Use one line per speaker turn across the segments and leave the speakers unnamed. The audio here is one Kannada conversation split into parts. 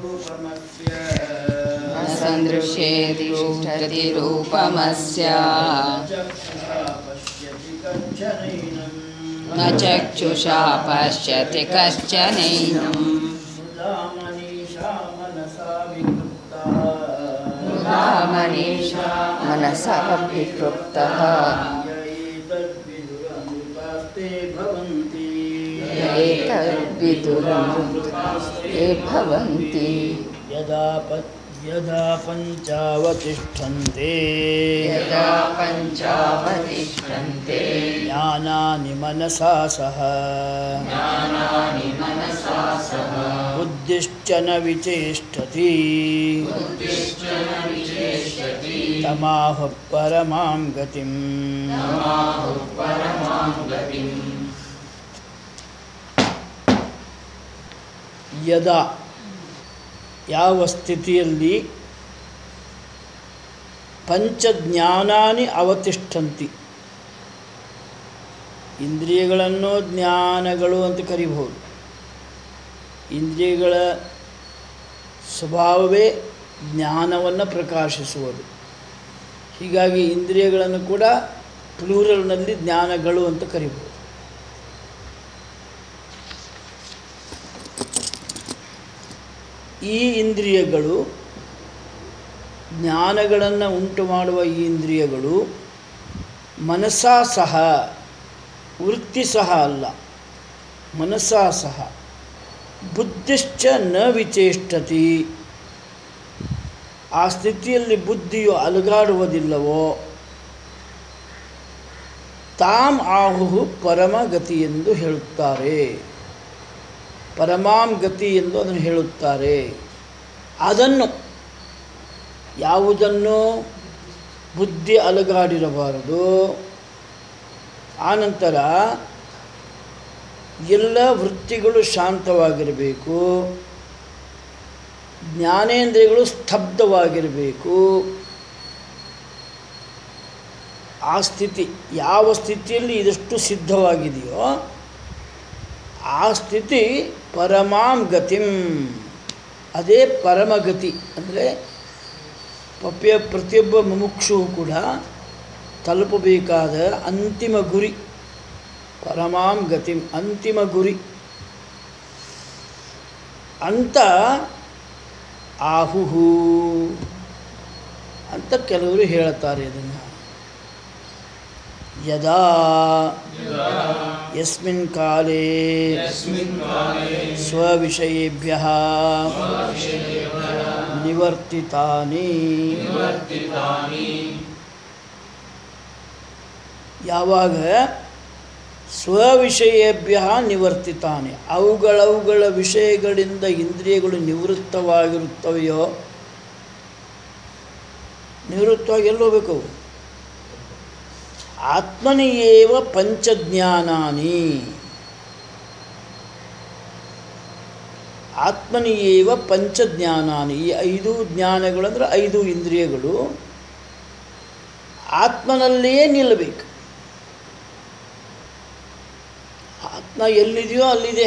न सन्दृश्येति रूपमस्य न चक्षुषा पश्यति कश्चनैनम् मुदा मनीषा मनसा विकृप्तः एतद्विदुरमृते भवन्ति
यदा प यदा पञ्चावतिष्ठन्ते
यदा पञ्चावतिष्ठन्ते
ज्ञानानि मनसा सह
ज्ञानानि मनसा सह
बुद्धिश्च न विचेष्टति
बुद्धिश्च न विचेष्यति
तमाहुः परमां गतिम्
तमाहुः परमां गतिम्
ಯದಾ ಯಾವ ಸ್ಥಿತಿಯಲ್ಲಿ ಪಂಚಜ್ಞಾನಾನಿ ಅವತಿಷ್ಠಂತಿ ಇಂದ್ರಿಯಗಳನ್ನು ಜ್ಞಾನಗಳು ಅಂತ ಕರಿಬಹುದು ಇಂದ್ರಿಯಗಳ ಸ್ವಭಾವವೇ ಜ್ಞಾನವನ್ನು ಪ್ರಕಾಶಿಸುವುದು ಹೀಗಾಗಿ ಇಂದ್ರಿಯಗಳನ್ನು ಕೂಡ ಪ್ಲೂರಲ್ನಲ್ಲಿ ಜ್ಞಾನಗಳು ಅಂತ ಕರಿಬಹುದು ಈ ಇಂದ್ರಿಯಗಳು ಜ್ಞಾನಗಳನ್ನು ಉಂಟು ಮಾಡುವ ಈ ಇಂದ್ರಿಯಗಳು ಮನಸ್ಸಾ ಸಹ ವೃತ್ತಿ ಸಹ ಅಲ್ಲ ಮನಸ್ಸಾ ಸಹ ಬುದ್ಧಿಶ್ಚ ನ ವಿಚೇಷ್ಟತಿ ಆ ಸ್ಥಿತಿಯಲ್ಲಿ ಬುದ್ಧಿಯು ಅಲುಗಾಡುವುದಿಲ್ಲವೋ ತಾಮ್ ಆಹುಹು ಪರಮಗತಿ ಎಂದು ಹೇಳುತ್ತಾರೆ ಪರಮಾಂ ಗತಿ ಎಂದು ಅದನ್ನು ಹೇಳುತ್ತಾರೆ ಅದನ್ನು ಯಾವುದನ್ನು ಬುದ್ಧಿ ಅಲುಗಾಡಿರಬಾರದು ಆನಂತರ ಎಲ್ಲ ವೃತ್ತಿಗಳು ಶಾಂತವಾಗಿರಬೇಕು ಜ್ಞಾನೇಂದ್ರಿಯಗಳು ಸ್ತಬ್ಧವಾಗಿರಬೇಕು ಆ ಸ್ಥಿತಿ ಯಾವ ಸ್ಥಿತಿಯಲ್ಲಿ ಇದಷ್ಟು ಸಿದ್ಧವಾಗಿದೆಯೋ ಆ ಸ್ಥಿತಿ ಪರಮಾಂ ಗತಿಂ ಅದೇ ಪರಮಗತಿ ಅಂದರೆ ಪಪ್ಯ ಪ್ರತಿಯೊಬ್ಬ ಮುಮುಕ್ಷು ಕೂಡ ತಲುಪಬೇಕಾದ ಅಂತಿಮ ಗುರಿ ಪರಮಾಂ ಗತಿಂ ಅಂತಿಮ ಗುರಿ ಅಂತ ಆಹುಹು ಅಂತ ಕೆಲವರು ಹೇಳುತ್ತಾರೆ ಅದನ್ನು ಯದಾ ಯಸ್ಮಿನ್ ಕಾಲೇ ಸ್ವವಿಷಯೇಭ್ಯ ನಿವರ್ತಿತಾನಿ ಯಾವಾಗ ಸ್ವವಿಷಯೇಭ್ಯ ನಿವರ್ತಿತಾನೆ ಅವುಗಳವುಗಳ ವಿಷಯಗಳಿಂದ ಇಂದ್ರಿಯಗಳು ನಿವೃತ್ತವಾಗಿರುತ್ತವೆಯೋ ನಿವೃತ್ತವಾಗಿ ಎಲ್ಲೋಬೇಕು ಅವು ಆತ್ಮನಿಯೇವ ಪಂಚಜ್ಞಾನಾನಿ ಆತ್ಮನಿಯೇವ ಪಂಚಜ್ಞಾನಾನಿ ಈ ಐದು ಜ್ಞಾನಗಳು ಅಂದರೆ ಐದು ಇಂದ್ರಿಯಗಳು ಆತ್ಮನಲ್ಲಿಯೇ ನಿಲ್ಲಬೇಕು ಆತ್ಮ ಎಲ್ಲಿದೆಯೋ ಅಲ್ಲಿದೆ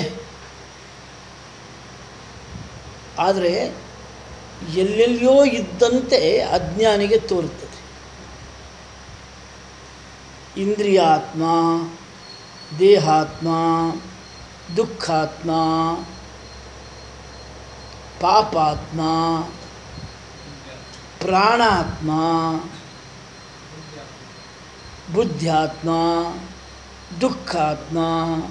ಆದರೆ ಎಲ್ಲೆಲ್ಲಿಯೋ ಇದ್ದಂತೆ ಅಜ್ಞಾನಿಗೆ ತೋರುತ್ತದೆ ಇಂದ್ರಿಯಾತ್ಮ ದೇಹಾತ್ಮ ದುಃಖಾತ್ಮ ಪಾಪಾತ್ಮ ಪ್ರಾಣಾತ್ಮ ಬುದ್ಧ್ಯಾತ್ಮ ದುಃಖಾತ್ಮ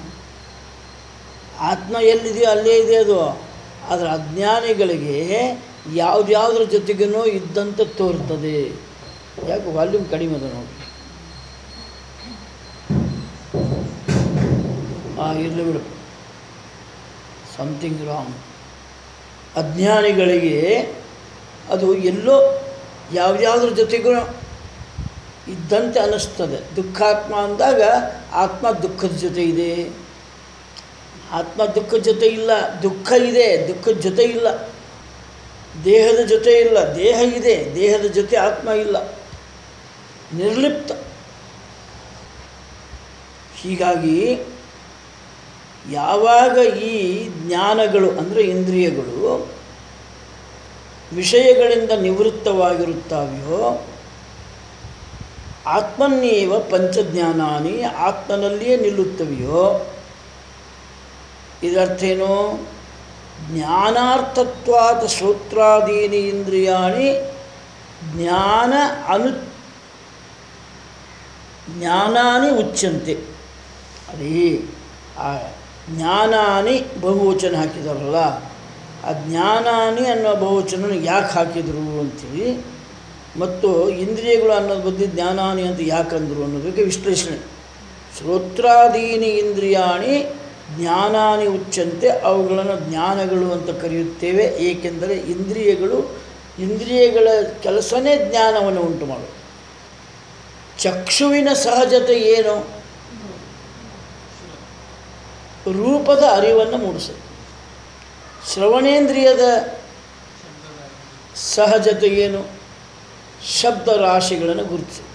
ಆತ್ಮ ಎಲ್ಲಿದೆಯೋ ಅಲ್ಲೇ ಇದೆ ಅದು ಆದರೆ ಅಜ್ಞಾನಿಗಳಿಗೆ ಯಾವುದ್ಯಾವುದ್ರ ಜೊತೆಗೇನೋ ಇದ್ದಂತೆ ತೋರ್ತದೆ ಯಾಕೆ ವಾಲ್ಯೂಮ್ ಕಡಿಮೆ ಅದ ನೋಡಿ ಆ ಇರಲಿ ಬಿಡು ಸಮಥಿಂಗ್ ರಾಂಗ್ ಅಜ್ಞಾನಿಗಳಿಗೆ ಅದು ಎಲ್ಲೋ ಯಾವ್ಯಾವ್ದ್ರ ಜೊತೆಗೂ ಇದ್ದಂತೆ ಅನ್ನಿಸ್ತದೆ ದುಃಖಾತ್ಮ ಅಂದಾಗ ಆತ್ಮ ದುಃಖದ ಜೊತೆ ಇದೆ ಆತ್ಮ ದುಃಖದ ಜೊತೆ ಇಲ್ಲ ದುಃಖ ಇದೆ ದುಃಖದ ಜೊತೆ ಇಲ್ಲ ದೇಹದ ಜೊತೆ ಇಲ್ಲ ದೇಹ ಇದೆ ದೇಹದ ಜೊತೆ ಆತ್ಮ ಇಲ್ಲ ನಿರ್ಲಿಪ್ತ ಹೀಗಾಗಿ ಯಾವಾಗ ಈ ಜ್ಞಾನಗಳು ಅಂದರೆ ಇಂದ್ರಿಯಗಳು ವಿಷಯಗಳಿಂದ ನಿವೃತ್ತವಾಗಿರುತ್ತಾವೆಯೋ ಆತ್ಮನ್ನೇವ ಪಂಚಜ್ಞಾನಾನಿ ಆತ್ಮನಲ್ಲಿಯೇ ನಿಲ್ಲುತ್ತವೆಯೋ ಇದರ್ಥೇನು ಜ್ಞಾನಾರ್ಥತ್ವಾದ ಶ್ರೋತ್ರಾದೀನಿ ಇಂದ್ರಿಯಾಣಿ ಜ್ಞಾನ ಅನು ಜ್ಞಾನಾನಿ ಉಚ್ಯಂತೆ ಅದೇ ಆ ಜ್ಞಾನಾನಿ ಬಹುವಚನ ಹಾಕಿದಾರಲ್ಲ ಆ ಜ್ಞಾನಾನಿ ಅನ್ನೋ ಬಹುವಚನ ಯಾಕೆ ಹಾಕಿದರು ಅಂತೀವಿ ಮತ್ತು ಇಂದ್ರಿಯಗಳು ಅನ್ನೋದು ಬದಲು ಜ್ಞಾನಾನಿ ಅಂತ ಯಾಕಂದರು ಅನ್ನೋದಕ್ಕೆ ವಿಶ್ಲೇಷಣೆ ಶ್ರೋತ್ರಾದೀನಿ ಇಂದ್ರಿಯಾಣಿ ಜ್ಞಾನಾನಿ ಉಚ್ಚಂತೆ ಅವುಗಳನ್ನು ಜ್ಞಾನಗಳು ಅಂತ ಕರೆಯುತ್ತೇವೆ ಏಕೆಂದರೆ ಇಂದ್ರಿಯಗಳು ಇಂದ್ರಿಯಗಳ ಕೆಲಸನೇ ಜ್ಞಾನವನ್ನು ಉಂಟು ಮಾಡೋದು ಚಕ್ಷುವಿನ ಸಹಜತೆ ಏನು ರೂಪದ ಅರಿವನ್ನು ಮೂಡಿಸುತ್ತೆ ಶ್ರವಣೇಂದ್ರಿಯದ ಸಹಜತೆ ಏನು ಶಬ್ದ ರಾಶಿಗಳನ್ನು ಗುರುತಿಸಿ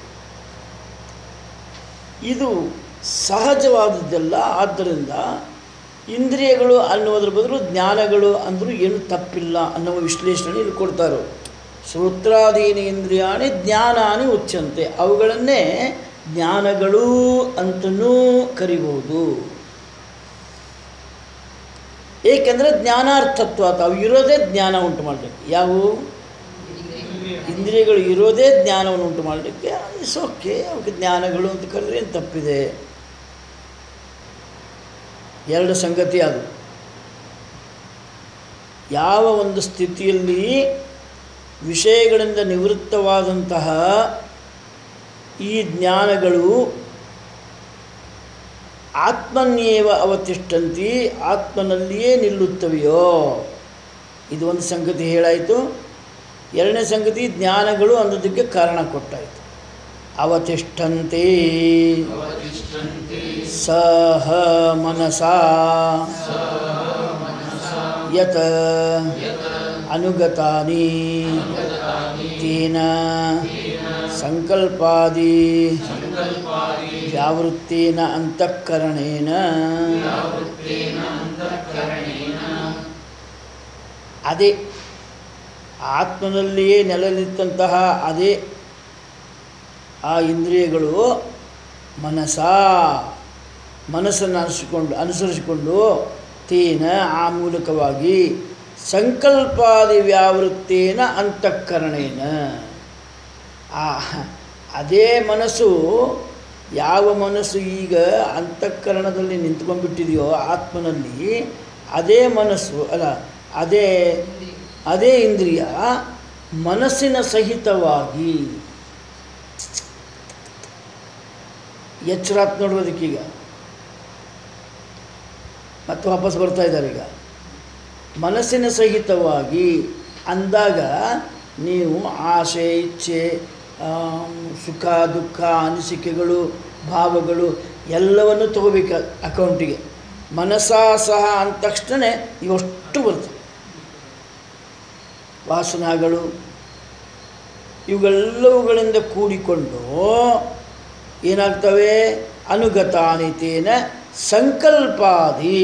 ಇದು ಸಹಜವಾದದ್ದೆಲ್ಲ ಆದ್ದರಿಂದ ಇಂದ್ರಿಯಗಳು ಅನ್ನುವುದರ ಬದಲು ಜ್ಞಾನಗಳು ಅಂದರೂ ಏನು ತಪ್ಪಿಲ್ಲ ಅನ್ನುವ ವಿಶ್ಲೇಷಣೆ ಇಲ್ಲಿ ಕೊಡ್ತಾರೆ ಶ್ರೋತ್ರಾದೀನಿ ಇಂದ್ರಿಯಾಣಿ ಜ್ಞಾನಾನಿ ಉಚ್ಚಂತೆ ಅವುಗಳನ್ನೇ ಜ್ಞಾನಗಳು ಅಂತನೂ ಕರಿಬಹುದು ಏಕೆಂದರೆ ಜ್ಞಾನಾರ್ಥತ್ವ ಅವು ಇರೋದೇ ಜ್ಞಾನ ಉಂಟು ಮಾಡಲಿಕ್ಕೆ ಯಾವುವು ಇಂದ್ರಿಯಗಳು ಇರೋದೇ ಜ್ಞಾನವನ್ನು ಉಂಟು ಮಾಡಲಿಕ್ಕೆ ಇಟ್ಸ್ ಓಕೆ ಅವಕ್ಕೆ ಜ್ಞಾನಗಳು ಅಂತ ಕರೆದ್ರೆ ಏನು ತಪ್ಪಿದೆ ಎರಡು ಸಂಗತಿ ಅದು ಯಾವ ಒಂದು ಸ್ಥಿತಿಯಲ್ಲಿ ವಿಷಯಗಳಿಂದ ನಿವೃತ್ತವಾದಂತಹ ಈ ಜ್ಞಾನಗಳು ಆತ್ಮನ್ಯೇವ ಅವತಿಷ್ಠಂತಿ ಆತ್ಮನಲ್ಲಿಯೇ ನಿಲ್ಲುತ್ತವೆಯೋ ಇದು ಒಂದು ಸಂಗತಿ ಹೇಳಾಯಿತು ಎರಡನೇ ಸಂಗತಿ ಜ್ಞಾನಗಳು ಅನ್ನೋದಕ್ಕೆ ಕಾರಣ ಕೊಟ್ಟಾಯಿತು ಅವತಿಷ್ಠಂತೆ ಸಹ ಮನಸಾ ಯತ್ ಅನುಗತಾನಿ ತೇನ ಸಂಕಲ್ಪಾದಿ ವ್ಯಾವೃತ್ತೇನ ಅಂತಃಕರಣೇನ ಅದೇ ಆತ್ಮನಲ್ಲಿಯೇ ನೆಲೆನಿತ್ತಂತಹ ಅದೇ ಆ ಇಂದ್ರಿಯಗಳು ಮನಸಾ ಮನಸ್ಸನ್ನು ಅನಿಸಿಕೊಂಡು ಅನುಸರಿಸಿಕೊಂಡು ತೇನ ಆ ಮೂಲಕವಾಗಿ ಸಂಕಲ್ಪಾದಿ ವ್ಯಾವೃತ್ತೇನ ಅಂತಃಕರಣೇನ ಆ ಅದೇ ಮನಸ್ಸು ಯಾವ ಮನಸ್ಸು ಈಗ ಅಂತಃಕರಣದಲ್ಲಿ ನಿಂತ್ಕೊಂಡ್ಬಿಟ್ಟಿದೆಯೋ ಆತ್ಮನಲ್ಲಿ ಅದೇ ಮನಸ್ಸು ಅಲ್ಲ ಅದೇ ಅದೇ ಇಂದ್ರಿಯ ಮನಸ್ಸಿನ ಸಹಿತವಾಗಿ ಎಚ್ಚರಾತ್ ನೋಡೋದಕ್ಕೀಗ ಮತ್ತೆ ವಾಪಸ್ ಬರ್ತಾ ಇದ್ದಾರೆ ಈಗ ಮನಸ್ಸಿನ ಸಹಿತವಾಗಿ ಅಂದಾಗ ನೀವು ಆಸೆ ಇಚ್ಛೆ ಆಮ್, ಸುಖ ದುಃಖ ಅನಿಸಿಕೆಗಳು ಭಾವಗಳು ಎಲ್ಲವನ್ನು ತಗೋಬೇಕು ಅಕೌಂಟಿಗೆ ಮನಸ್ಸಾ ಸಹ ಅಂದ ತಕ್ಷಣ ಇವಷ್ಟು ಬರ್ತವೆ ವಾಸನಗಳು ಇವುಗಳೆಲ್ಲವುಗಳಿಂದ ಕೂಡಿಕೊಂಡು ಏನಾಗ್ತವೆ ಅನುಗತಾನಿತೇನ ಸಂಕಲ್ಪಾದಿ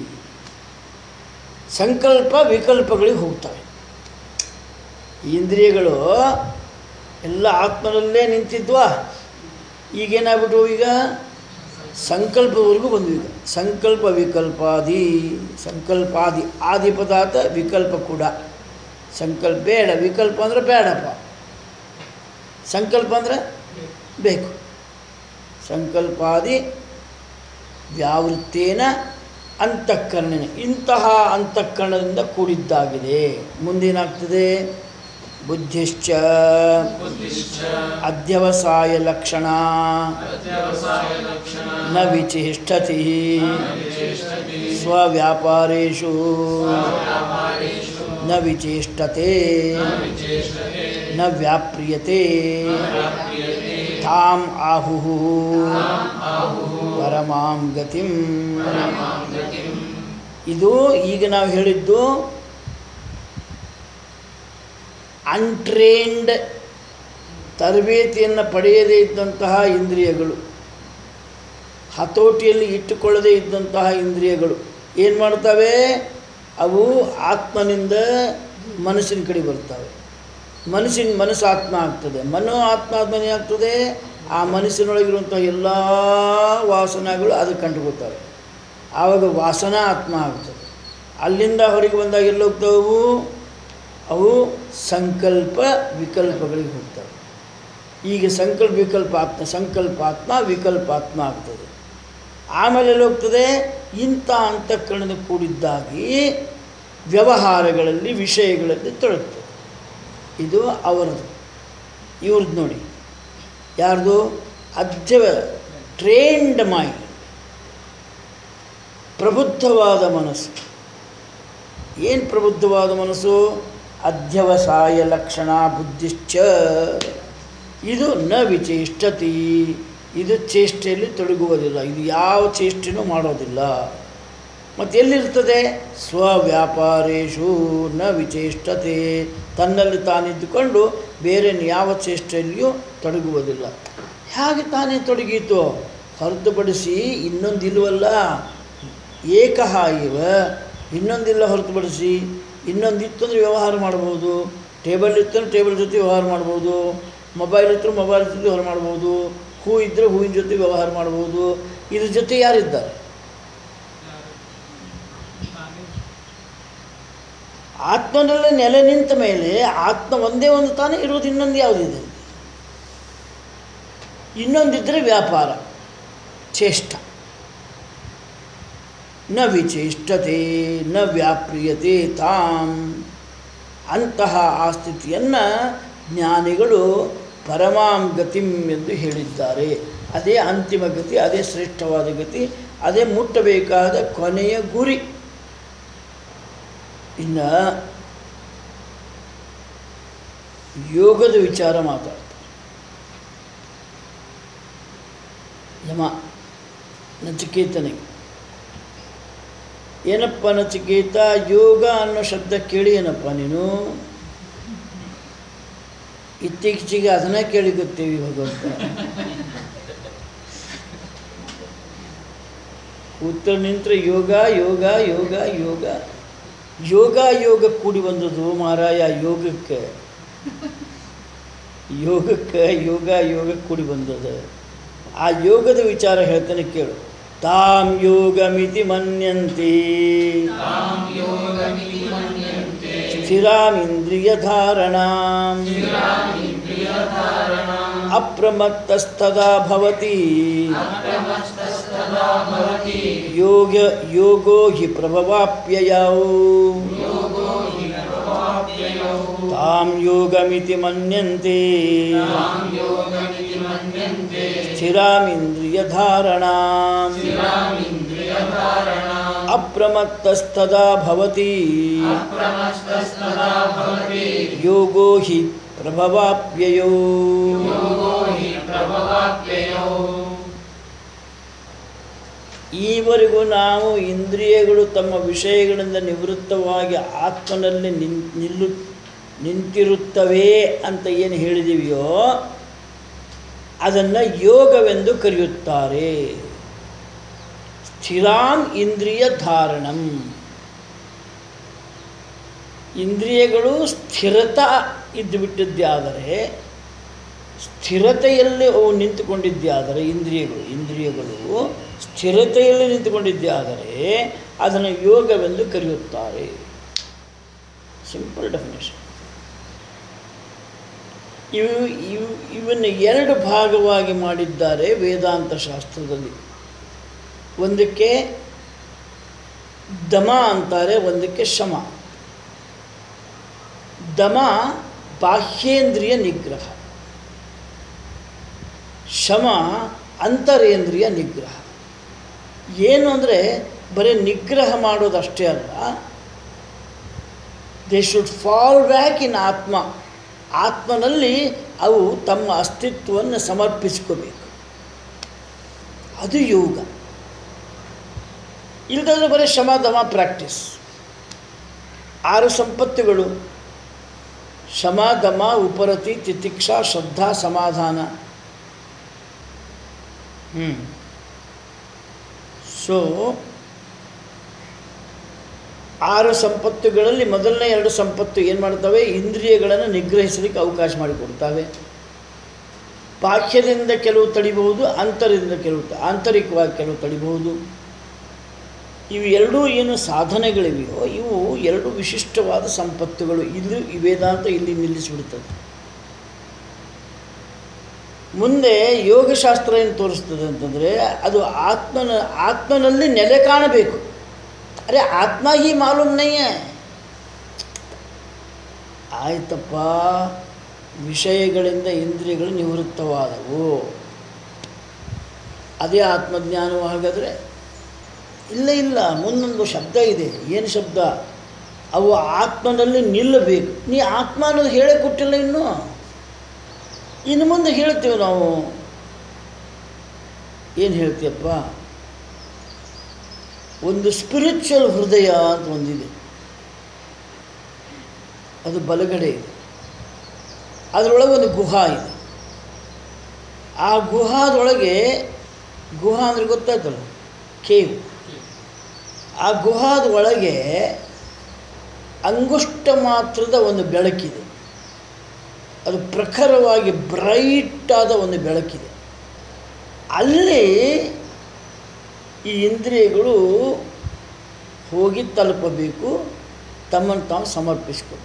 ಸಂಕಲ್ಪ ವಿಕಲ್ಪಗಳಿಗೆ ಹೋಗ್ತವೆ ಈ ಇಂದ್ರಿಯಗಳು ಎಲ್ಲ ಆತ್ಮನಲ್ಲೇ ನಿಂತಿದ್ವಾ ಈಗೇನಾಗ್ಬಿಟ್ಟು ಈಗ ಸಂಕಲ್ಪವರೆಗೂ ಬಂದ್ವು ಈಗ ಸಂಕಲ್ಪ ವಿಕಲ್ಪಾದಿ ಸಂಕಲ್ಪಾದಿ ಆದಿ ಪದಾರ್ಥ ವಿಕಲ್ಪ ಕೂಡ ಸಂಕಲ್ಪ ಬೇಡ ವಿಕಲ್ಪ ಅಂದರೆ ಬೇಡಪ್ಪ ಸಂಕಲ್ಪ ಅಂದರೆ ಬೇಕು ಸಂಕಲ್ಪಾದಿ ವ್ಯಾವೃತ್ತೇನ ಅಂತಃಕರಣ ಇಂತಹ ಅಂತಃಕರಣದಿಂದ ಕೂಡಿದ್ದಾಗಿದೆ ಮುಂದೇನಾಗ್ತದೆ ಬುದ್ಧಿಶ್ಚ ಅಧ್ಯವಸಾಯ ಲಕ್ಷಣ ನ ವಿಚೇಷ್ಟತಿ ಸ್ವವ್ಯಾಪಾರೇಷು ನ ವಿಚೇಷ್ಟತೆ ನ ವ್ಯಾಪ್ರಿಯತೆ ತಾಂ ಆಹುಃ ಪರಮಾಂ ಗತಿಂ ಇದು ಈಗ ನಾವು ಹೇಳಿದ್ದು ಅನ್ಟ್ರೇನ್ಡ್ ತರಬೇತಿಯನ್ನು ಪಡೆಯದೇ ಇದ್ದಂತಹ ಇಂದ್ರಿಯಗಳು ಹತೋಟಿಯಲ್ಲಿ ಇಟ್ಟುಕೊಳ್ಳದೇ ಇದ್ದಂತಹ ಇಂದ್ರಿಯಗಳು ಏನು ಮಾಡ್ತವೆ ಅವು ಆತ್ಮನಿಂದ ಮನಸ್ಸಿನ ಕಡೆ ಬರ್ತವೆ ಮನಸ್ಸಿನ ಮನಸ್ಸು ಆತ್ಮ ಆಗ್ತದೆ ಮನೋ ಆತ್ಮ ಆದ್ಮೇಲೆ ಏನಾಗ್ತದೆ ಆ ಮನಸ್ಸಿನೊಳಗಿರುವಂಥ ಎಲ್ಲ ವಾಸನೆಗಳು ಅದಕ್ಕೆ ಕಂಡುಕೊಳ್ತವೆ ಆವಾಗ ವಾಸನಾ ಆತ್ಮ ಆಗ್ತದೆ ಅಲ್ಲಿಂದ ಹೊರಗೆ ಬಂದಾಗ ಎಲ್ಲಿ ಹೋಗ್ತವು ಅವು ಸಂಕಲ್ಪ ವಿಕಲ್ಪಗಳಿಗೆ ಹೋಗ್ತವೆ ಈಗ ಸಂಕಲ್ಪ ವಿಕಲ್ಪ ಆತ್ಮ ಸಂಕಲ್ಪಾತ್ಮ ವಿಕಲ್ಪಾತ್ಮ ಆಗ್ತದೆ ಆಮೇಲೆ ಎಲ್ಲಿ ಹೋಗ್ತದೆ ಇಂಥ ಅಂತಃಕರಣದ ಕೂಡಿದ್ದಾಗಿ ವ್ಯವಹಾರಗಳಲ್ಲಿ ವಿಷಯಗಳಲ್ಲಿ ತೊಡಗ್ತದೆ ಇದು ಅವರದು ಇವ್ರದ್ದು ನೋಡಿ ಯಾರ್ದು ಅಧ್ಯ ಟ್ರೇನ್ಡ್ ಮೈಂಡ್ ಪ್ರಬುದ್ಧವಾದ ಮನಸ್ಸು ಏನು ಪ್ರಬುದ್ಧವಾದ ಮನಸ್ಸು ಅಧ್ಯವಸಾಯ ಲಕ್ಷಣ ಬುದ್ಧಿಶ್ಚ ಇದು ನ ವಿಚೇಷ್ಟತಿ ಇದು ಚೇಷ್ಟೆಯಲ್ಲಿ ತೊಡಗುವುದಿಲ್ಲ ಇದು ಯಾವ ಚೇಷ್ಟೆನೂ ಮಾಡೋದಿಲ್ಲ ಮತ್ತು ಎಲ್ಲಿರ್ತದೆ ಸ್ವವ್ಯಾಪಾರೇಶು ನ ವಿಚೇಷ್ಟತೆ ತನ್ನಲ್ಲಿ ತಾನಿದ್ದುಕೊಂಡು ಬೇರೆ ಯಾವ ಚೇಷ್ಟೆಯಲ್ಲಿಯೂ ತೊಡಗುವುದಿಲ್ಲ ಹೇಗೆ ತಾನೇ ತೊಡಗೀತು ಹೊರತುಪಡಿಸಿ ಇನ್ನೊಂದಿಲ್ವಲ್ಲ ಏಕಃ ಇವ ಇನ್ನೊಂದಿಲ್ಲ ಹೊರತುಪಡಿಸಿ ಇನ್ನೊಂದಿತ್ತು ಅಂದರೆ ವ್ಯವಹಾರ ಮಾಡ್ಬೋದು ಟೇಬಲ್ ಇತ್ತು ಟೇಬಲ್ ಜೊತೆ ವ್ಯವಹಾರ ಮಾಡ್ಬೋದು ಮೊಬೈಲ್ ಇತ್ತು ಮೊಬೈಲ್ ಜೊತೆ ವ್ಯವಹಾರ ಮಾಡ್ಬೋದು ಹೂ ಇದ್ದರೆ ಹೂವಿನ ಜೊತೆ ವ್ಯವಹಾರ ಮಾಡ್ಬೋದು ಇದ್ರ ಜೊತೆ ಯಾರಿದ್ದಾರೆ ಆತ್ಮನಲ್ಲೇ ನೆಲೆ ನಿಂತ ಮೇಲೆ ಆತ್ಮ ಒಂದೇ ಒಂದು ತಾನೇ ಇರೋದು ಇನ್ನೊಂದು ಯಾವುದಿದೆ ಇನ್ನೊಂದಿದ್ದರೆ ವ್ಯಾಪಾರ ಚೇಷ್ಟ ನ ವಿಚೇಷ್ಟತೆ ನ ವ್ಯಾಪ್ರಿಯತೆ ತಾಂ ಅಂತಹ ಆ ಸ್ಥಿತಿಯನ್ನು ಜ್ಞಾನಿಗಳು ಪರಮಾಂ ಗತಿಂ ಎಂದು ಹೇಳಿದ್ದಾರೆ ಅದೇ ಅಂತಿಮ ಗತಿ ಅದೇ ಶ್ರೇಷ್ಠವಾದ ಗತಿ ಅದೇ ಮುಟ್ಟಬೇಕಾದ ಕೊನೆಯ ಗುರಿ ಇನ್ನು ಯೋಗದ ವಿಚಾರ ಮಾತಾಡ್ತಾರೆ ಯಮ ನಚಿಕೇತನಿಗೆ ಏನಪ್ಪ ನಚಿಕೇತ ಯೋಗ ಅನ್ನೋ ಶಬ್ದ ಕೇಳಿ ಏನಪ್ಪ ನೀನು ಇತ್ತೀಚೆಗೆ ಅದನ್ನ ಕೇಳಿ ಗೊತ್ತೇವಿ ಭಗವಂತ ಉತ್ತರ ನಿಂತರೆ ಯೋಗ ಯೋಗ ಯೋಗ ಯೋಗ ಯೋಗ ಯೋಗ ಕೂಡಿ ಬಂದದ್ದು ಮಾರಾಯ ಯೋಗಕ್ಕೆ ಯೋಗಕ್ಕೆ ಯೋಗ ಯೋಗ ಕೂಡಿ ಬಂದದ ಆ ಯೋಗದ ವಿಚಾರ ಹೇಳ್ತಾನೆ ಕೇಳು ತಾಂ ಯೋಗಮಿತಿ ಮನ್ಯಂತೆ
ತಾಂ ಯೋಗಮಿತಿ ಮನ್ಯಂತೆ
ಸ್ಥಿರಾಮಿಂದ್ರಿಯಧಾರಣಾಂ
ಸ್ಥಿರಾಮಿಂದ್ರಿಯಧಾರಣಾಂ
ಅಪ್ರಮತ್ತಸ್ತದಾ ಭವತಿ
ಅಪ್ರಮಸ್ತಸ್ತದಾ ಭವತಿ
ಯೋಗ ಯೋಗೋ ಹಿ ಪ್ರಭವಾಪ್ಯಯೌ
ಯೋಗೋ ಹಿ ಪ್ರಭವಾಪ್ಯಯೌ
ತಾಂ ಯೋಗಮಿತಿ ಮನ್ಯಂತೆ
ತಾಂ ಯೋಗಮಿತಿ ಮನ್ಯಂತೆ
ಸ್ಥಿರಾಮಿಂದ್ರಿಯಧಾರಣಾಂ
ಸ್ಥಿರಾಮಿಂದ್ರಿಯಧಾರಣಾಂ
ಅಪ್ರಮತ್ತಸ್ತದಾ ಭವತಿ
ಅಪ್ರಮಸ್ತಸ್ತದಾ ಭವತಿ
ಯೋಗೋ ಹಿ ಪ್ರಭವಾಪ್ಯಯೋ
ಯೋಗೋ ಹಿ ಪ್ರಭವಾಪ್ಯಯೌ
ಈವರೆಗೂ ನಾವು ಇಂದ್ರಿಯಗಳು ತಮ್ಮ ವಿಷಯಗಳಿಂದ ನಿವೃತ್ತವಾಗಿ ಆತ್ಮನಲ್ಲಿ ನಿನ್ ನಿಲ್ಲು ನಿಂತಿರುತ್ತವೆ ಅಂತ ಏನು ಹೇಳಿದೀವಿಯೋ ಅದನ್ನು ಯೋಗವೆಂದು ಕರೆಯುತ್ತಾರೆ ಸ್ಥಿರಾಂ ಇಂದ್ರಿಯ ಧಾರಣಂ ಇಂದ್ರಿಯಗಳು ಸ್ಥಿರತ ಇದ್ದು ಬಿಟ್ಟಿದ್ದಾದರೆ ಸ್ಥಿರತೆಯಲ್ಲಿ ಅವು ನಿಂತುಕೊಂಡಿದ್ದಾದರೆ ಇಂದ್ರಿಯಗಳು ಇಂದ್ರಿಯಗಳು ಸ್ಥಿರತೆಯಲ್ಲಿ ನಿಂತುಕೊಂಡಿದ್ದಾದರೆ ಅದನ್ನು ಯೋಗವೆಂದು ಕರೆಯುತ್ತಾರೆ ಸಿಂಪಲ್ ಡೆಫಿನೇಷನ್ ಇವು ಇವು ಇವನ್ನು ಎರಡು ಭಾಗವಾಗಿ ಮಾಡಿದ್ದಾರೆ ವೇದಾಂತ ಶಾಸ್ತ್ರದಲ್ಲಿ ಒಂದಕ್ಕೆ ದಮ ಅಂತಾರೆ ಒಂದಕ್ಕೆ ಶಮ ದಮ ಬಾಹ್ಯೇಂದ್ರಿಯ ನಿಗ್ರಹ ಶಮ ಅಂತರೇಂದ್ರಿಯ ನಿಗ್ರಹ ಏನು ಅಂದರೆ ಬರೀ ನಿಗ್ರಹ ಮಾಡೋದಷ್ಟೇ ಅಲ್ಲ they should fall back in atma ಆತ್ಮನಲ್ಲಿ ಅವು ತಮ್ಮ ಅಸ್ತಿತ್ವವನ್ನು ಸಮರ್ಪಿಸ್ಕೋಬೇಕು ಅದು ಯೋಗ ಇಲ್ಲದಾದ್ರೆ ಬರೀ ಶಮ ದಮ ಪ್ರಾಕ್ಟೀಸ್ ಆರು ಸಂಪತ್ತುಗಳು ಶಮ ದಮ ಉಪರತಿ ತಿತಿಕ್ಷಾ ಶ್ರದ್ಧಾ ಸಮಾಧಾನ ಹ್ಞೂ ಸೊ ಆರು ಸಂಪತ್ತುಗಳಲ್ಲಿ ಮೊದಲನೇ ಎರಡು ಸಂಪತ್ತು ಏನು ಮಾಡ್ತವೆ ಇಂದ್ರಿಯಗಳನ್ನು ನಿಗ್ರಹಿಸಲಿಕ್ಕೆ ಅವಕಾಶ ಮಾಡಿಕೊಡ್ತವೆ ಬಾಹ್ಯದಿಂದ ಕೆಲವು ತಡಿಬಹುದು ಅಂತರದಿಂದ ಕೆಲವು ಆಂತರಿಕವಾಗಿ ಕೆಲವು ತಡಿಬಹುದು ಇವು ಎರಡೂ ಏನು ಸಾಧನೆಗಳಿವೆಯೋ ಇವು ಎರಡು ವಿಶಿಷ್ಟವಾದ ಸಂಪತ್ತುಗಳು ಇಲ್ಲಿ ಈ ವೇದಾಂತ ಇಲ್ಲಿ ನಿಲ್ಲಿಸಿಬಿಡ್ತದೆ ಮುಂದೆ ಯೋಗಶಾಸ್ತ್ರ ಏನು ತೋರಿಸ್ತದೆ ಅಂತಂದರೆ ಅದು ಆತ್ಮನ ಆತ್ಮನಲ್ಲಿ ನೆಲೆ ಕಾಣಬೇಕು ಅರೆ ಆತ್ಮ ಹಿ ಮಾಲೂಮ್ ನಯ್ಯ ಆಯ್ತಪ್ಪ ವಿಷಯಗಳಿಂದ ಇಂದ್ರಿಯಗಳು ನಿವೃತ್ತವಾದವು ಅದೇ ಆತ್ಮಜ್ಞಾನವು ಹಾಗಾದರೆ ಇಲ್ಲ ಇಲ್ಲ ಮುಂದೊಂದು ಶಬ್ದ ಇದೆ ಏನು ಶಬ್ದ ಅವು ಆತ್ಮನಲ್ಲಿ ನಿಲ್ಲಬೇಕು ನೀ ಆತ್ಮ ಅನ್ನೋದು ಹೇಳೇ ಕೊಟ್ಟಿಲ್ಲ ಇನ್ನು ಇನ್ನು ಮುಂದೆ ಹೇಳ್ತೀವಿ ನಾವು ಏನು ಹೇಳ್ತೀಯಪ್ಪ ಒಂದು ಸ್ಪಿರಿಚುವಲ್ ಹೃದಯ ಅಂತ ಒಂದಿದೆ ಅದು ಬಲಗಡೆ ಇದೆ ಅದರೊಳಗೆ ಒಂದು ಗುಹಾ ಇದೆ ಆ ಗುಹಾದೊಳಗೆ ಗುಹಾ ಅಂದರೆ ಗೊತ್ತಾಯ್ತಲ್ಲ ಕೇವ್ ಆ ಗುಹಾದ ಒಳಗೆ ಅಂಗುಷ್ಟ ಮಾತ್ರದ ಒಂದು ಬೆಳಕಿದೆ ಅದು ಪ್ರಖರವಾಗಿ ಬ್ರೈಟ್ ಆದ ಒಂದು ಬೆಳಕಿದೆ ಅಲ್ಲಿ ಈ ಇಂದ್ರಿಯಗಳು ಹೋಗಿ ತಲುಪಬೇಕು ತಮ್ಮನ್ನು ತಾವು ಸಮರ್ಪಿಸ್ಕೋಬೇಕು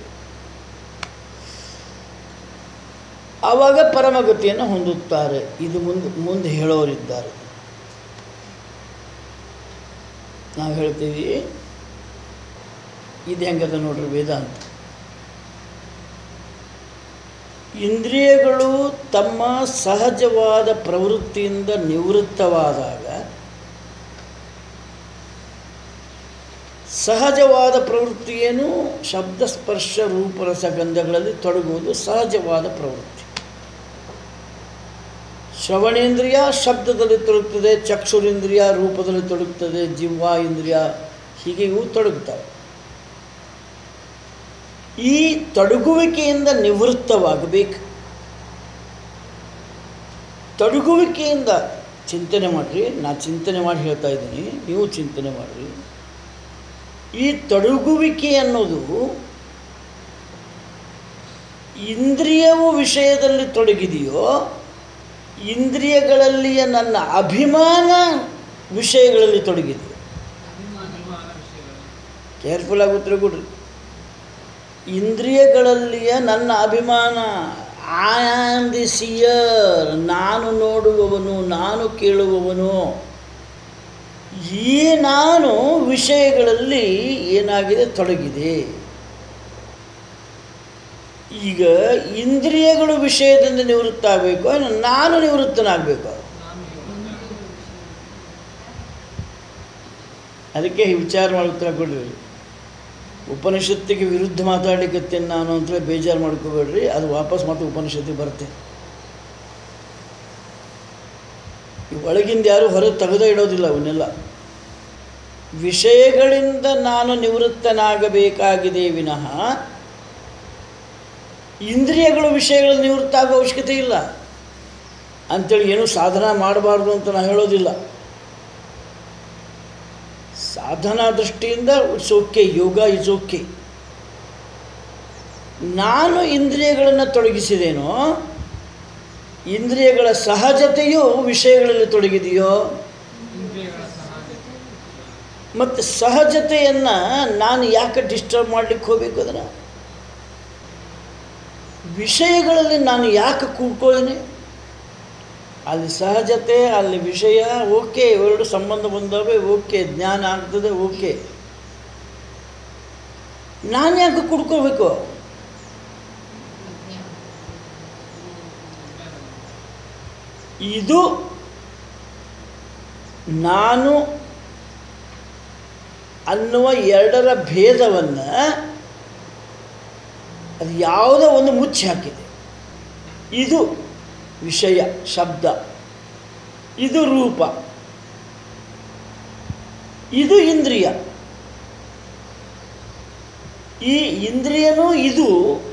ಆವಾಗ ಪರಮಗತಿಯನ್ನು ಹೊಂದುತ್ತಾರೆ ಇದು ಮುಂದೆ ಮುಂದೆ ಹೇಳೋರಿದ್ದಾರೆ ನಾವು ಹೇಳ್ತೀವಿ ಇದು ಹೆಂಗದ ನೋಡ್ರಿ ವೇದಾಂತ ಇಂದ್ರಿಯಗಳು ತಮ್ಮ ಸಹಜವಾದ ಪ್ರವೃತ್ತಿಯಿಂದ ನಿವೃತ್ತವಾದಾಗ ಸಹಜವಾದ ಪ್ರವೃತ್ತಿ ಏನು ಶಬ್ದ ಸ್ಪರ್ಶ ರೂಪ ರಸಗಂಧಗಳಲ್ಲಿ ತೊಡಗುವುದು ಸಹಜವಾದ ಪ್ರವೃತ್ತಿ ಶ್ರವಣೇಂದ್ರಿಯ ಶಬ್ದದಲ್ಲಿ ತೊಡಗುತ್ತದೆ ಚಕ್ಷುರೇಂದ್ರಿಯ ರೂಪದಲ್ಲಿ ತೊಡಗುತ್ತದೆ ಜಿವ್ವಾ ಇಂದ್ರಿಯ ಹೀಗೆ ಇವು ತೊಡಗುತ್ತವೆ ಈ ತೊಡಗುವಿಕೆಯಿಂದ ನಿವೃತ್ತವಾಗಬೇಕು ತೊಡಗುವಿಕೆಯಿಂದ ಚಿಂತನೆ ಮಾಡಿರಿ ನಾ ಚಿಂತನೆ ಮಾಡಿ ಹೇಳ್ತಾ ಇದ್ದೀನಿ ನೀವು ಚಿಂತನೆ ಮಾಡಿರಿ ಈ ತೊಡಗುವಿಕೆ ಅನ್ನೋದು ಇಂದ್ರಿಯವು ವಿಷಯದಲ್ಲಿ ತೊಡಗಿದೆಯೋ ಇಂದ್ರಿಯಗಳಲ್ಲಿಯ ನನ್ನ ಅಭಿಮಾನ ವಿಷಯಗಳಲ್ಲಿ ತೊಡಗಿದೆಯೋ ಕೇರ್ಫುಲ್ ಆಗಿ ಉತ್ತರ ಕೊಡ್ರಿ ಇಂದ್ರಿಯಗಳಲ್ಲಿಯ ನನ್ನ ಅಭಿಮಾನ ಐ ಆಮ್ ದಿ ಸಿಯರ್ ನಾನು ನೋಡುವವನು ನಾನು ಕೇಳುವವನು ಈ ನಾನು ವಿಷಯಗಳಲ್ಲಿ ಏನಾಗಿದೆ ತೊಡಗಿದೆ ಈಗ ಇಂದ್ರಿಯಗಳು ವಿಷಯದಿಂದ ನಿವೃತ್ತ ಆಗಬೇಕು ನಾನು ನಿವೃತ್ತನಾಗಬೇಕು ಅದಕ್ಕೆ ವಿಚಾರ ಮಾಡಿ ಉತ್ತರ ಕೊಡ್ರಿ ಉಪನಿಷತ್ತಿಗೆ ವಿರುದ್ಧ ಮಾತಾಡಲಿಕ್ಕೆ ನಾನು ಅಂತೇಳಿ ಬೇಜಾರು ಮಾಡ್ಕೋಬೇಡ್ರಿ ಅದು ವಾಪಸ್ ಮತ್ತೆ ಉಪನಿಷತ್ತಿಗೆ ಬರುತ್ತೆ ಈ ಒಳಗಿಂದ ಯಾರು ಹೊರಗೆ ತೆಗೆದೇ ಇಡೋದಿಲ್ಲ ಅವನ್ನೆಲ್ಲ ವಿಷಯಗಳಿಂದ ನಾನು ನಿವೃತ್ತನಾಗಬೇಕಾಗಿದೆ ವಿನಃ ಇಂದ್ರಿಯಗಳು ವಿಷಯಗಳು ನಿವೃತ್ತ ಆಗೋ ಅವಶ್ಯಕತೆ ಇಲ್ಲ ಅಂಥೇಳಿ ಏನು ಸಾಧನ ಮಾಡಬಾರ್ದು ಅಂತ ನಾನು ಹೇಳೋದಿಲ್ಲ ಸಾಧನಾ ದೃಷ್ಟಿಯಿಂದ it's okay yoga is okay ನಾನು ಇಂದ್ರಿಯಗಳನ್ನು ತೊಡಗಿಸಿದೇನೋ ಇಂದ್ರಿಯಗಳ ಸಹಜತೆಯು ವಿಷಯಗಳಲ್ಲಿ ತೊಡಗಿದೆಯೋ ಮತ್ತು ಸಹಜತೆಯನ್ನು ನಾನು ಯಾಕೆ ಡಿಸ್ಟರ್ಬ್ ಮಾಡಲಿಕ್ಕೆ ಹೋಗಬೇಕು ಅದನ್ನು ವಿಷಯಗಳಲ್ಲಿ ನಾನು ಯಾಕೆ ಕೂಡ್ಕೊಳ್ಳೇನೆ ಅಲ್ಲಿ ಸಹಜತೆ ಅಲ್ಲಿ ವಿಷಯ ಓಕೆ ಎರಡು ಸಂಬಂಧ ಬಂದವೆ ಓಕೆ ಜ್ಞಾನ ಆಗ್ತದೆ ಓಕೆ ನಾನು ಯಾಕೆ ಕುಡ್ಕೋಬೇಕು ಇದು ನಾನು ಅನ್ನುವ ಎರಡರ ಭೇದವನ್ನು ಅದು ಯಾವುದೋ ಒಂದು ಮುಚ್ಚಿ ಹಾಕಿದೆ ಇದು ವಿಷಯ ಶಬ್ದ ಇದು ರೂಪ ಇದು ಇಂದ್ರಿಯ ಈ ಇಂದ್ರಿಯನೂ ಇದು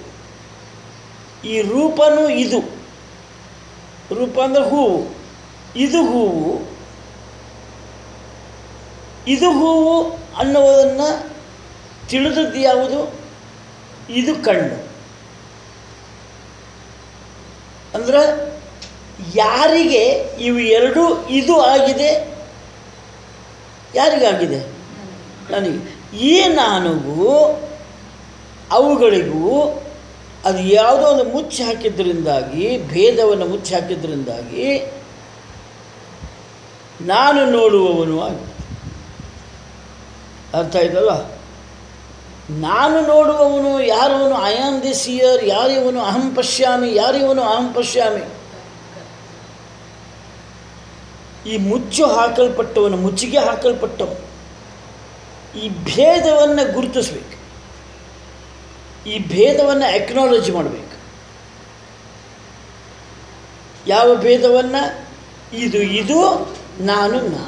ಈ ರೂಪನೂ ಇದು ರೂಪ ಅಂದರೆ ಹೂವು ಇದು ಹೂವು ಇದು ಹೂವು ಅನ್ನುವುದನ್ನು ತಿಳಿದದ್ದು ಯಾವುದು ಇದು ಕಣ್ಣು ಅಂದ್ರೆ ಯಾರಿಗೆ ಇವು ಎರಡೂ ಇದು ಆಗಿದೆ ಯಾರಿಗಾಗಿದೆ ನನಗೆ ಈ ನಾನಿಗೂ ಅವುಗಳಿಗೂ ಅದು ಯಾವುದೋ ಒಂದು ಮುಚ್ಚಿ ಹಾಕಿದ್ರಿಂದಾಗಿ ಭೇದವನ್ನು ಮುಚ್ಚಿ ಹಾಕಿದ್ರಿಂದಾಗಿ ನಾನು ನೋಡುವವನು ಆಗಿ ಅರ್ಥ ಆಯ್ತಲ್ಲ ನಾನು ನೋಡುವವನು ಯಾರವನು ಐ ಆಮ್ ದಿ ಸಿಯರ್ ಯಾರಿವನು ಅಹಂ ಪಶ್ಯಾಮಿ ಯಾರಿವನು ಅಹಂ ಪಶ್ಯಾಮಿ ಈ ಮುಚ್ಚು ಹಾಕಲ್ಪಟ್ಟವನು ಮುಚ್ಚಿಗೆ ಹಾಕಲ್ಪಟ್ಟವನು ಈ ಭೇದವನ್ನು ಗುರುತಿಸ್ಬೇಕು ಈ ಭೇದವನ್ನು ಎಕ್ನಾಲಜಿ ಮಾಡಬೇಕು ಯಾವ ಭೇದವನ್ನು ಇದು ಇದು ನಾನು ನಾನು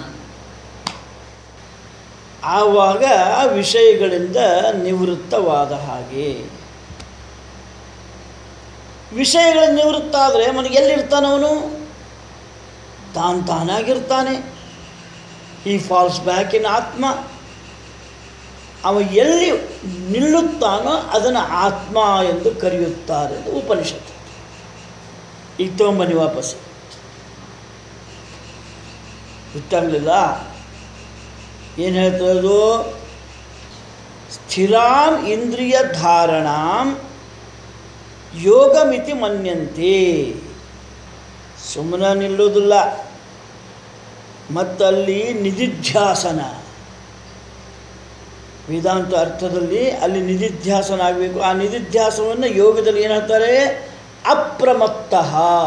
ಆವಾಗ ವಿಷಯಗಳಿಂದ ನಿವೃತ್ತವಾದ ಹಾಗೆ ವಿಷಯಗಳ ನಿವೃತ್ತ ಆದರೆ ಮನೆಗೆ ಎಲ್ಲಿರ್ತಾನವನು ತಾನು ತಾನಾಗಿರ್ತಾನೆ ಈ ಫಾಲ್ಸ್ ಬ್ಯಾಕ್ ಇನ್ ಆತ್ಮ ಅವ ಎಲ್ಲಿ ನಿಲ್ಲುತ್ತಾನೋ ಅದನ್ನು ಆತ್ಮ ಎಂದು ಕರೆಯುತ್ತಾರೆ ಎಂದು ಉಪನಿಷತ್ತು ಈಗ ತೊಗೊಂಬನ್ನಿ ವಾಪಸ್ ಗೊತ್ತಾಗಲಿಲ್ಲ ಏನು ಹೇಳ್ತದದು ಸ್ಥಿರಾಂ ಇಂದ್ರಿಯ ಧಾರಣಾಂ ಯೋಗಮಿತಿ ಮನ್ಯಂತೆ ಸುಮ್ಮನೆ ನಿಲ್ಲೋದಿಲ್ಲ ಮತ್ತಲ್ಲಿ ನಿಧಿಧ್ಯಾಸನ ವೇದಾಂತ ಅರ್ಥದಲ್ಲಿ ಅಲ್ಲಿ ನಿಧಿಧ್ಯಾಸನ ಆಗಬೇಕು ಆ ನಿಧಿಧ್ಯಾಸವನ್ನು ಯೋಗದಲ್ಲಿ ಏನು ಹೇಳ್ತಾರೆ ಅಪ್ರಮತ್ತ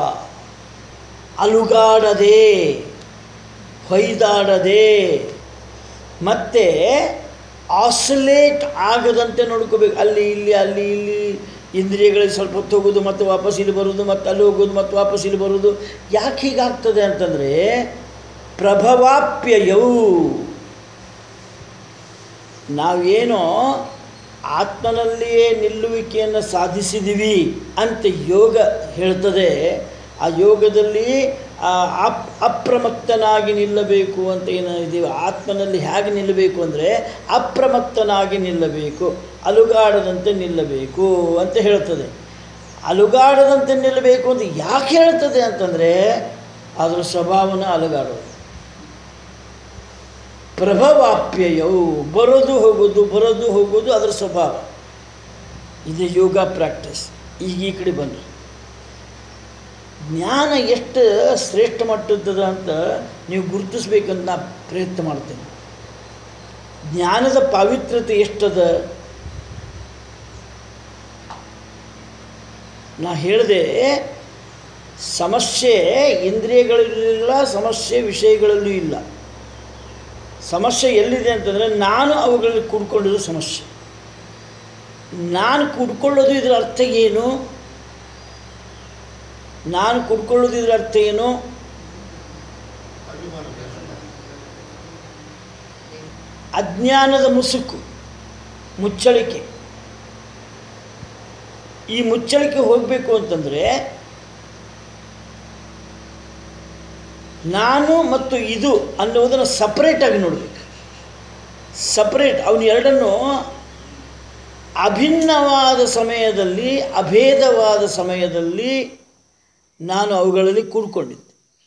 ಅಲುಗಾಡದೆ ಹೊಯ್ದಾಡದೆ ಮತ್ತು ಆಸಲೇಟ್ ಆಗದಂತೆ ನೋಡ್ಕೋಬೇಕು ಅಲ್ಲಿ ಇಲ್ಲಿ ಅಲ್ಲಿ ಇಲ್ಲಿ ಇಂದ್ರಿಯಗಳಿಗೆ ಸ್ವಲ್ಪ ಹೊತ್ತು ಹೋಗೋದು ಮತ್ತು ವಾಪಸ್ ಇಲ್ಲಿ ಬರೋದು ಮತ್ತು ಅಲ್ಲಿ ಹೋಗೋದು ಮತ್ತು ವಾಪಸ್ ಇಲ್ಲಿ ಬರೋದು ಯಾಕೆ ಹೀಗಾಗ್ತದೆ ಅಂತಂದರೆ ಪ್ರಭವಾಪ್ಯಯವು ನಾವೇನೋ ಆತ್ಮನಲ್ಲಿಯೇ ನಿಲ್ಲುವಿಕೆಯನ್ನು ಸಾಧಿಸಿದ್ದೀವಿ ಅಂತ ಯೋಗ ಹೇಳ್ತದೆ ಆ ಯೋಗದಲ್ಲಿ ಆ ಅಪ್ ಅಪ್ರಮತ್ತನಾಗಿ ನಿಲ್ಲಬೇಕು ಅಂತ ಏನು ಇದೀವಿ ಆತ್ಮನಲ್ಲಿ ಹೇಗೆ ನಿಲ್ಲಬೇಕು ಅಂದರೆ ಅಪ್ರಮತ್ತನಾಗಿ ನಿಲ್ಲಬೇಕು ಅಲುಗಾಡದಂತೆ ನಿಲ್ಲಬೇಕು ಅಂತ ಹೇಳ್ತದೆ ಅಲುಗಾಡದಂತೆ ನಿಲ್ಲಬೇಕು ಅಂತ ಯಾಕೆ ಹೇಳ್ತದೆ ಅಂತಂದರೆ ಅದರ ಸ್ವಭಾವನ ಅಲುಗಾಡೋದು ಪ್ರಭವಾಪ್ಯಯವು ಬರೋದು ಹೋಗೋದು ಬರೋದು ಹೋಗೋದು ಅದರ ಸ್ವಭಾವ ಇದು ಯೋಗ ಪ್ರಾಕ್ಟೀಸ್ ಈಗ ಈ ಕಡೆ ಬನ್ನಿ ಜ್ಞಾನ ಎಷ್ಟು ಶ್ರೇಷ್ಠ ಮಟ್ಟದ್ದದ ಅಂತ ನೀವು ಗುರುತಿಸ್ಬೇಕಂತ ನಾ ಪ್ರಯತ್ನ ಮಾಡ್ತೇನೆ ಜ್ಞಾನದ ಪಾವಿತ್ರ್ಯತೆ ಎಷ್ಟದ ನಾ ಹೇಳಿದೆ ಸಮಸ್ಯೆ ಇಂದ್ರಿಯಗಳಲ್ಲೂ ಇಲ್ಲ ಸಮಸ್ಯೆ ವಿಷಯಗಳಲ್ಲೂ ಇಲ್ಲ ಸಮಸ್ಯೆ ಎಲ್ಲಿದೆ ಅಂತಂದರೆ ನಾನು ಅವುಗಳಲ್ಲಿ ಕೂಡ್ಕೊಂಡಿದ್ದು ಸಮಸ್ಯೆ ನಾನು ಕೂಡ್ಕೊಳ್ಳೋದು ಇದರ ಅರ್ಥ ಏನು ನಾನು ಕೂಡ್ಕೊಳ್ಳೋದು ಇದರ ಅರ್ಥ ಏನು ಅಜ್ಞಾನದ ಮುಸುಕು ಮುಚ್ಚಳಿಕೆ ಈ ಮುಚ್ಚಳಿಕೆ ಹೋಗಬೇಕು ಅಂತಂದರೆ ನಾನು ಮತ್ತು ಇದು ಅನ್ನುವುದನ್ನು ಸಪ್ರೇಟಾಗಿ ನೋಡಬೇಕು ಸಪ್ರೇಟ್ ಅವನು ಎರಡನ್ನು ಅಭಿನ್ನವಾದ ಸಮಯದಲ್ಲಿ ಅಭೇದವಾದ ಸಮಯದಲ್ಲಿ ನಾನು ಅವುಗಳಲ್ಲಿ ಕೂಡ್ಕೊಂಡಿದ್ದೆ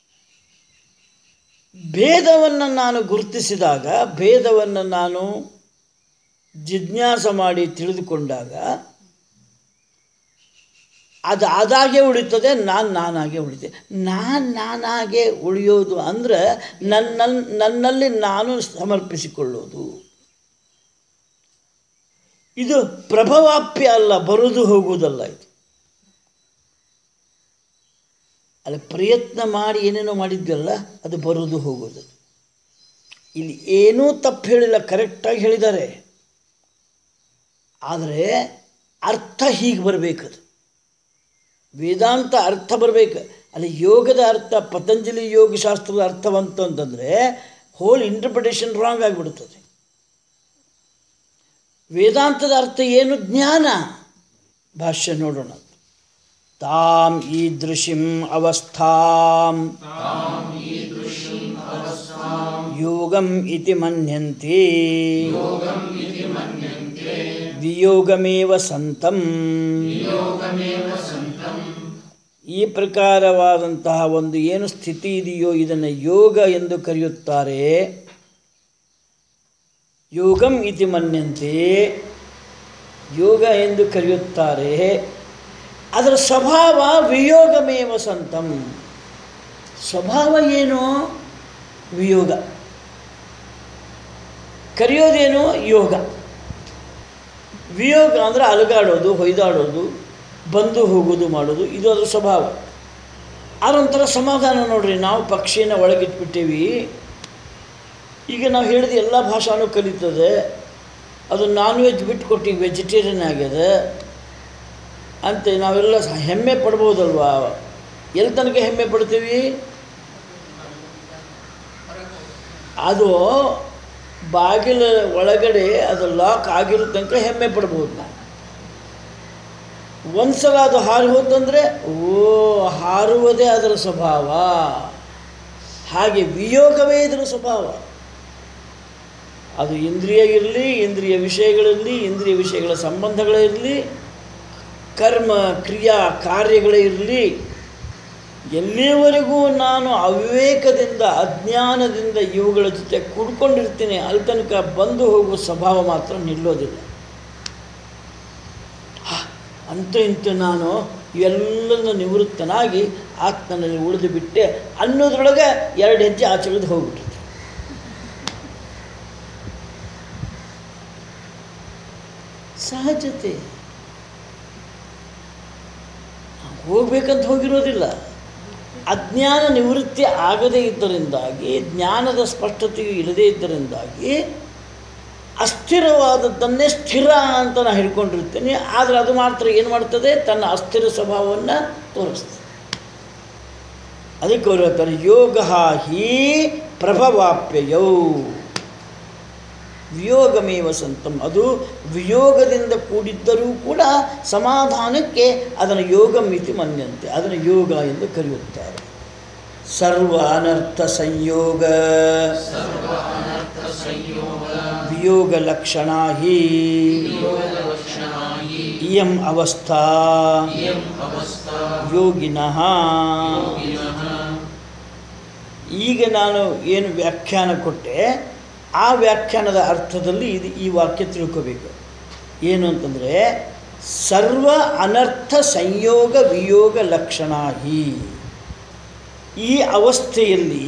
ಭೇದವನ್ನು ನಾನು ಗುರುತಿಸಿದಾಗ ಭೇದವನ್ನು ನಾನು ಜಿಜ್ಞಾಸ ಮಾಡಿ ತಿಳಿದುಕೊಂಡಾಗ ಅದು ಅದಾಗೆ ಉಳಿತದೆ ನಾನು ನಾನಾಗೆ ಉಳಿತೆ ನಾನು ನಾನಾಗೆ ಉಳಿಯೋದು ಅಂದರೆ ನನ್ನ ನನ್ನಲ್ಲಿ ನಾನು ಸಮರ್ಪಿಸಿಕೊಳ್ಳೋದು ಇದು ಪ್ರಭವಾಪ್ಯ ಅಲ್ಲ ಬರುವುದು ಹೋಗುವುದಲ್ಲ ಇದು ಅಲ್ಲಿ ಪ್ರಯತ್ನ ಮಾಡಿ ಏನೇನೋ ಮಾಡಿದ್ವಲ್ಲ ಅದು ಬರುವುದು ಹೋಗೋದು ಇಲ್ಲಿ ಏನೂ ತಪ್ಪು ಹೇಳಿಲ್ಲ ಕರೆಕ್ಟಾಗಿ ಹೇಳಿದ್ದಾರೆ ಆದರೆ ಅರ್ಥ ಹೀಗೆ ಬರಬೇಕದು ವೇದಾಂತ ಅರ್ಥ ಬರಬೇಕು ಅಲ್ಲಿ ಯೋಗದ ಅರ್ಥ ಪತಂಜಲಿ ಯೋಗಶಾಸ್ತ್ರದ ಅರ್ಥವಂತ ಅಂತಂದರೆ ಹೋಲ್ ಇಂಟರ್ಪ್ರಿಟೇಷನ್ ರಾಂಗ್ ಆಗಿಬಿಡ್ತದೆ ವೇದಾಂತದ ಅರ್ಥ ಏನು ಜ್ಞಾನ ಭಾಷ್ಯ ನೋಡೋಣ ತಾಂ ಈದೃಶಿಂ ಅವಸ್ಥಾಂ ಯೋಗಂ ಇತಿ ಮನ್ಯಂತೆ ವಿಯೋಗಮೇವ ಸಂತಂ
ಯೋಗಮೇವ ಸಂತಂ
ಈ ಪ್ರಕಾರವಾದಂತಹ ಒಂದು ಏನು ಸ್ಥಿತಿ ಇದೆಯೋ ಇದನ್ನು ಯೋಗ ಎಂದು ಕರೆಯುತ್ತಾರೆ ಯೋಗಂ ಇತಿ ಮನ್ಯಂತೆ ಯೋಗ ಎಂದು ಕರೆಯುತ್ತಾರೆ ಅದರ ಸ್ವಭಾವ ವಿಯೋಗಮೇವ ಸಂತಂ ಸ್ವಭಾವ ಏನು ವಿಯೋಗ ಕರೆಯೋದೇನು ಯೋಗ ವಿಯೋಗ ಅಂದರೆ ಅಲುಗಾಡೋದು ಹೊಯ್ದಾಡೋದು ಬಂದು ಹೋಗೋದು ಮಾಡೋದು ಇದು ಅದರ ಸ್ವಭಾವ ಅದೊಂಥರ ಸಮಾಧಾನ ನೋಡ್ರಿ ನಾವು ಪಕ್ಷಿನ ಒಳಗಿಟ್ಬಿಟ್ಟೇವಿ ಈಗ ನಾವು ಹೇಳಿದ ಎಲ್ಲ ಭಾಷಾನೂ ಕಲಿತದೆ ಅದು ನಾನ್ ವೆಜ್ ಬಿಟ್ಟು ಕೊಟ್ಟು ವೆಜಿಟೇರಿಯನ್ ಆಗ್ಯದ ಅಂತ ನಾವೆಲ್ಲ ಸ- ಹೆಮ್ಮೆ ಪಡ್ಬೋದಲ್ವಾ ಎಲ್ಲಿ ತನಕ ಹೆಮ್ಮೆ ಪಡ್ತೀವಿ ಅದು ಬಾಗಿಲ ಒಳಗಡೆ ಅದು ಲಾಕ್ ಆಗಿರೋ ತನಕ ಹೆಮ್ಮೆ ಪಡ್ಬೋದು ನಾವು ಒಂದ್ಸಲ ಅದು ಹಾರಿ ಹೋತಂದರೆ ಓ ಹಾರುವುದೇ ಅದರ ಸ್ವಭಾವ ಹಾಗೆ ವಿಯೋಗವೇ ಇದರ ಸ್ವಭಾವ ಅದು ಇಂದ್ರಿಯ ಇರಲಿ ಇಂದ್ರಿಯ ವಿಷಯಗಳಿರಲಿ ಇಂದ್ರಿಯ ವಿಷಯಗಳ ಸಂಬಂಧಗಳಿರಲಿ ಕರ್ಮ ಕ್ರಿಯಾ ಕಾರ್ಯಗಳೇ ಇರಲಿ ಎಲ್ಲಿಯವರೆಗೂ ನಾನು ಅವಿವೇಕದಿಂದ ಅಜ್ಞಾನದಿಂದ ಇವುಗಳ ಜೊತೆ ಕುಡ್ಕೊಂಡಿರ್ತೀನಿ ಅಲ್ಲಿ ತನಕ ಬಂದು ಹೋಗುವ ಸ್ವಭಾವ ಮಾತ್ರ ನಿಲ್ಲೋದಿಲ್ಲ ಹ, ಅಂತೂ ಇಂತೂ ನಾನು ಇವೆಲ್ಲದನ್ನು ನಿವೃತ್ತನಾಗಿ ಆತ್ಮನಲ್ಲಿ ಉಳಿದು ಬಿಟ್ಟೆ ಅನ್ನೋದ್ರೊಳಗೆ ಎರಡು ಹೆಜ್ಜೆ ಆಚೆಳಿದು ಹೋಗ್ಬಿಟ್ಟಿದೆ ಸಹಜತೆ ಹೋಗ್ಬೇಕಂತ ಹೋಗಿರೋದಿಲ್ಲ ಅಜ್ಞಾನ ನಿವೃತ್ತಿ ಆಗದೇ ಇದ್ದರಿಂದಾಗಿ ಜ್ಞಾನದ ಸ್ಪಷ್ಟತೆಯು ಇಲ್ಲದೇ ಇದ್ದರಿಂದಾಗಿ ಅಸ್ಥಿರವಾದದ್ದನ್ನೇ ಸ್ಥಿರ ಅಂತ ನಾನು ಹಿಡ್ಕೊಂಡಿರ್ತೇನೆ ಆದರೆ ಅದು ಮಾತ್ರ ಏನು ಮಾಡ್ತದೆ ತನ್ನ ಅಸ್ಥಿರ ಸ್ವಭಾವವನ್ನು ತೋರಿಸ್ತದೆ ಅದಕ್ಕೆ ಅವರು ಹೇಳ್ತಾರೆ ಯೋಗ ಹೀ ಪ್ರಭವಾಪ್ಯಯೌ ವಿಯೋಗಮೇವ ಸಂತಂ ಅದು ವಿಯೋಗದಿಂದ ಕೂಡಿದ್ದರೂ ಕೂಡ ಸಮಾಧಾನಕ್ಕೆ ಅದನ್ನು ಯೋಗ ಮಿತಿ ಮನ್ಯಂತೆ ಅದನ್ನು ಯೋಗ ಎಂದು ಕರೆಯುತ್ತಾರೆ ಸರ್ವ ಅನರ್ಥ ಸಂಯೋಗ
ಸರ್ವ ಅನರ್ಥ ಸಂಯೋಗ
ವಿಯೋಗ ಲಕ್ಷಣ ಹಿ
ಯೋಗ ಲಕ್ಷಣಾಯಿ
ಇಯಂ ಅವಸ್ಥಾ
ಇಯಂ ಅವಸ್ಥಾ
ಯೋಗಿನಃ
ಯೋಗಿನಃ
ಈಗ ನಾನು ಏನು ವ್ಯಾಖ್ಯಾನ ಕೊಟ್ಟೆ ಆ ವ್ಯಾಖ್ಯಾನದ ಅರ್ಥದಲ್ಲಿ ಇದು ಈ ವಾಕ್ಯ ತಿಳ್ಕೋಬೇಕು ಏನು ಅಂತಂದರೆ ಸರ್ವ ಅನರ್ಥ ಸಂಯೋಗ ವಿಯೋಗ ಲಕ್ಷಣ ಹಿ ಈ ಅವಸ್ಥೆಯಲ್ಲಿ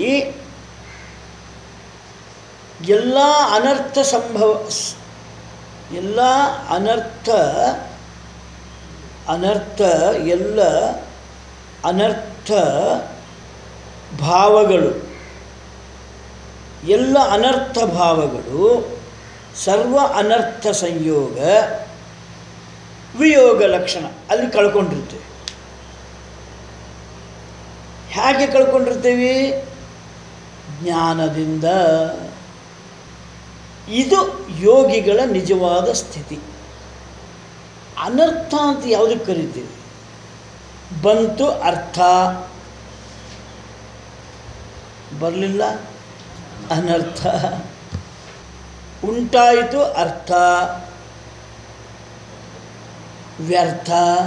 ಎಲ್ಲ ಅನರ್ಥ ಸಂಭವ ಸ್- ಎಲ್ಲ ಅನರ್ಥ ಅನರ್ಥ ಎಲ್ಲ ಅನರ್ಥ ಭಾವಗಳು ಎಲ್ಲ ಅನರ್ಥ ಭಾವಗಳು ಸರ್ವ ಅನರ್ಥ ಸಂಯೋಗ ವಿಯೋಗ ಲಕ್ಷಣ ಅಲ್ಲಿ ಕಳ್ಕೊಂಡಿರ್ತೇವೆ ಹೇಗೆ ಕಳ್ಕೊಂಡಿರ್ತೀವಿ ಜ್ಞಾನದಿಂದ ಇದು ಯೋಗಿಗಳ ನಿಜವಾದ ಸ್ಥಿತಿ ಅನರ್ಥ ಅಂತ ಯಾವುದಕ್ಕೆ ಕರಿತೀವಿ ಬಂತು ಅರ್ಥ ಬರಲಿಲ್ಲ ಅನರ್ಥ ಉಂಟಾಯಿತು ಅರ್ಥ ವ್ಯರ್ಥ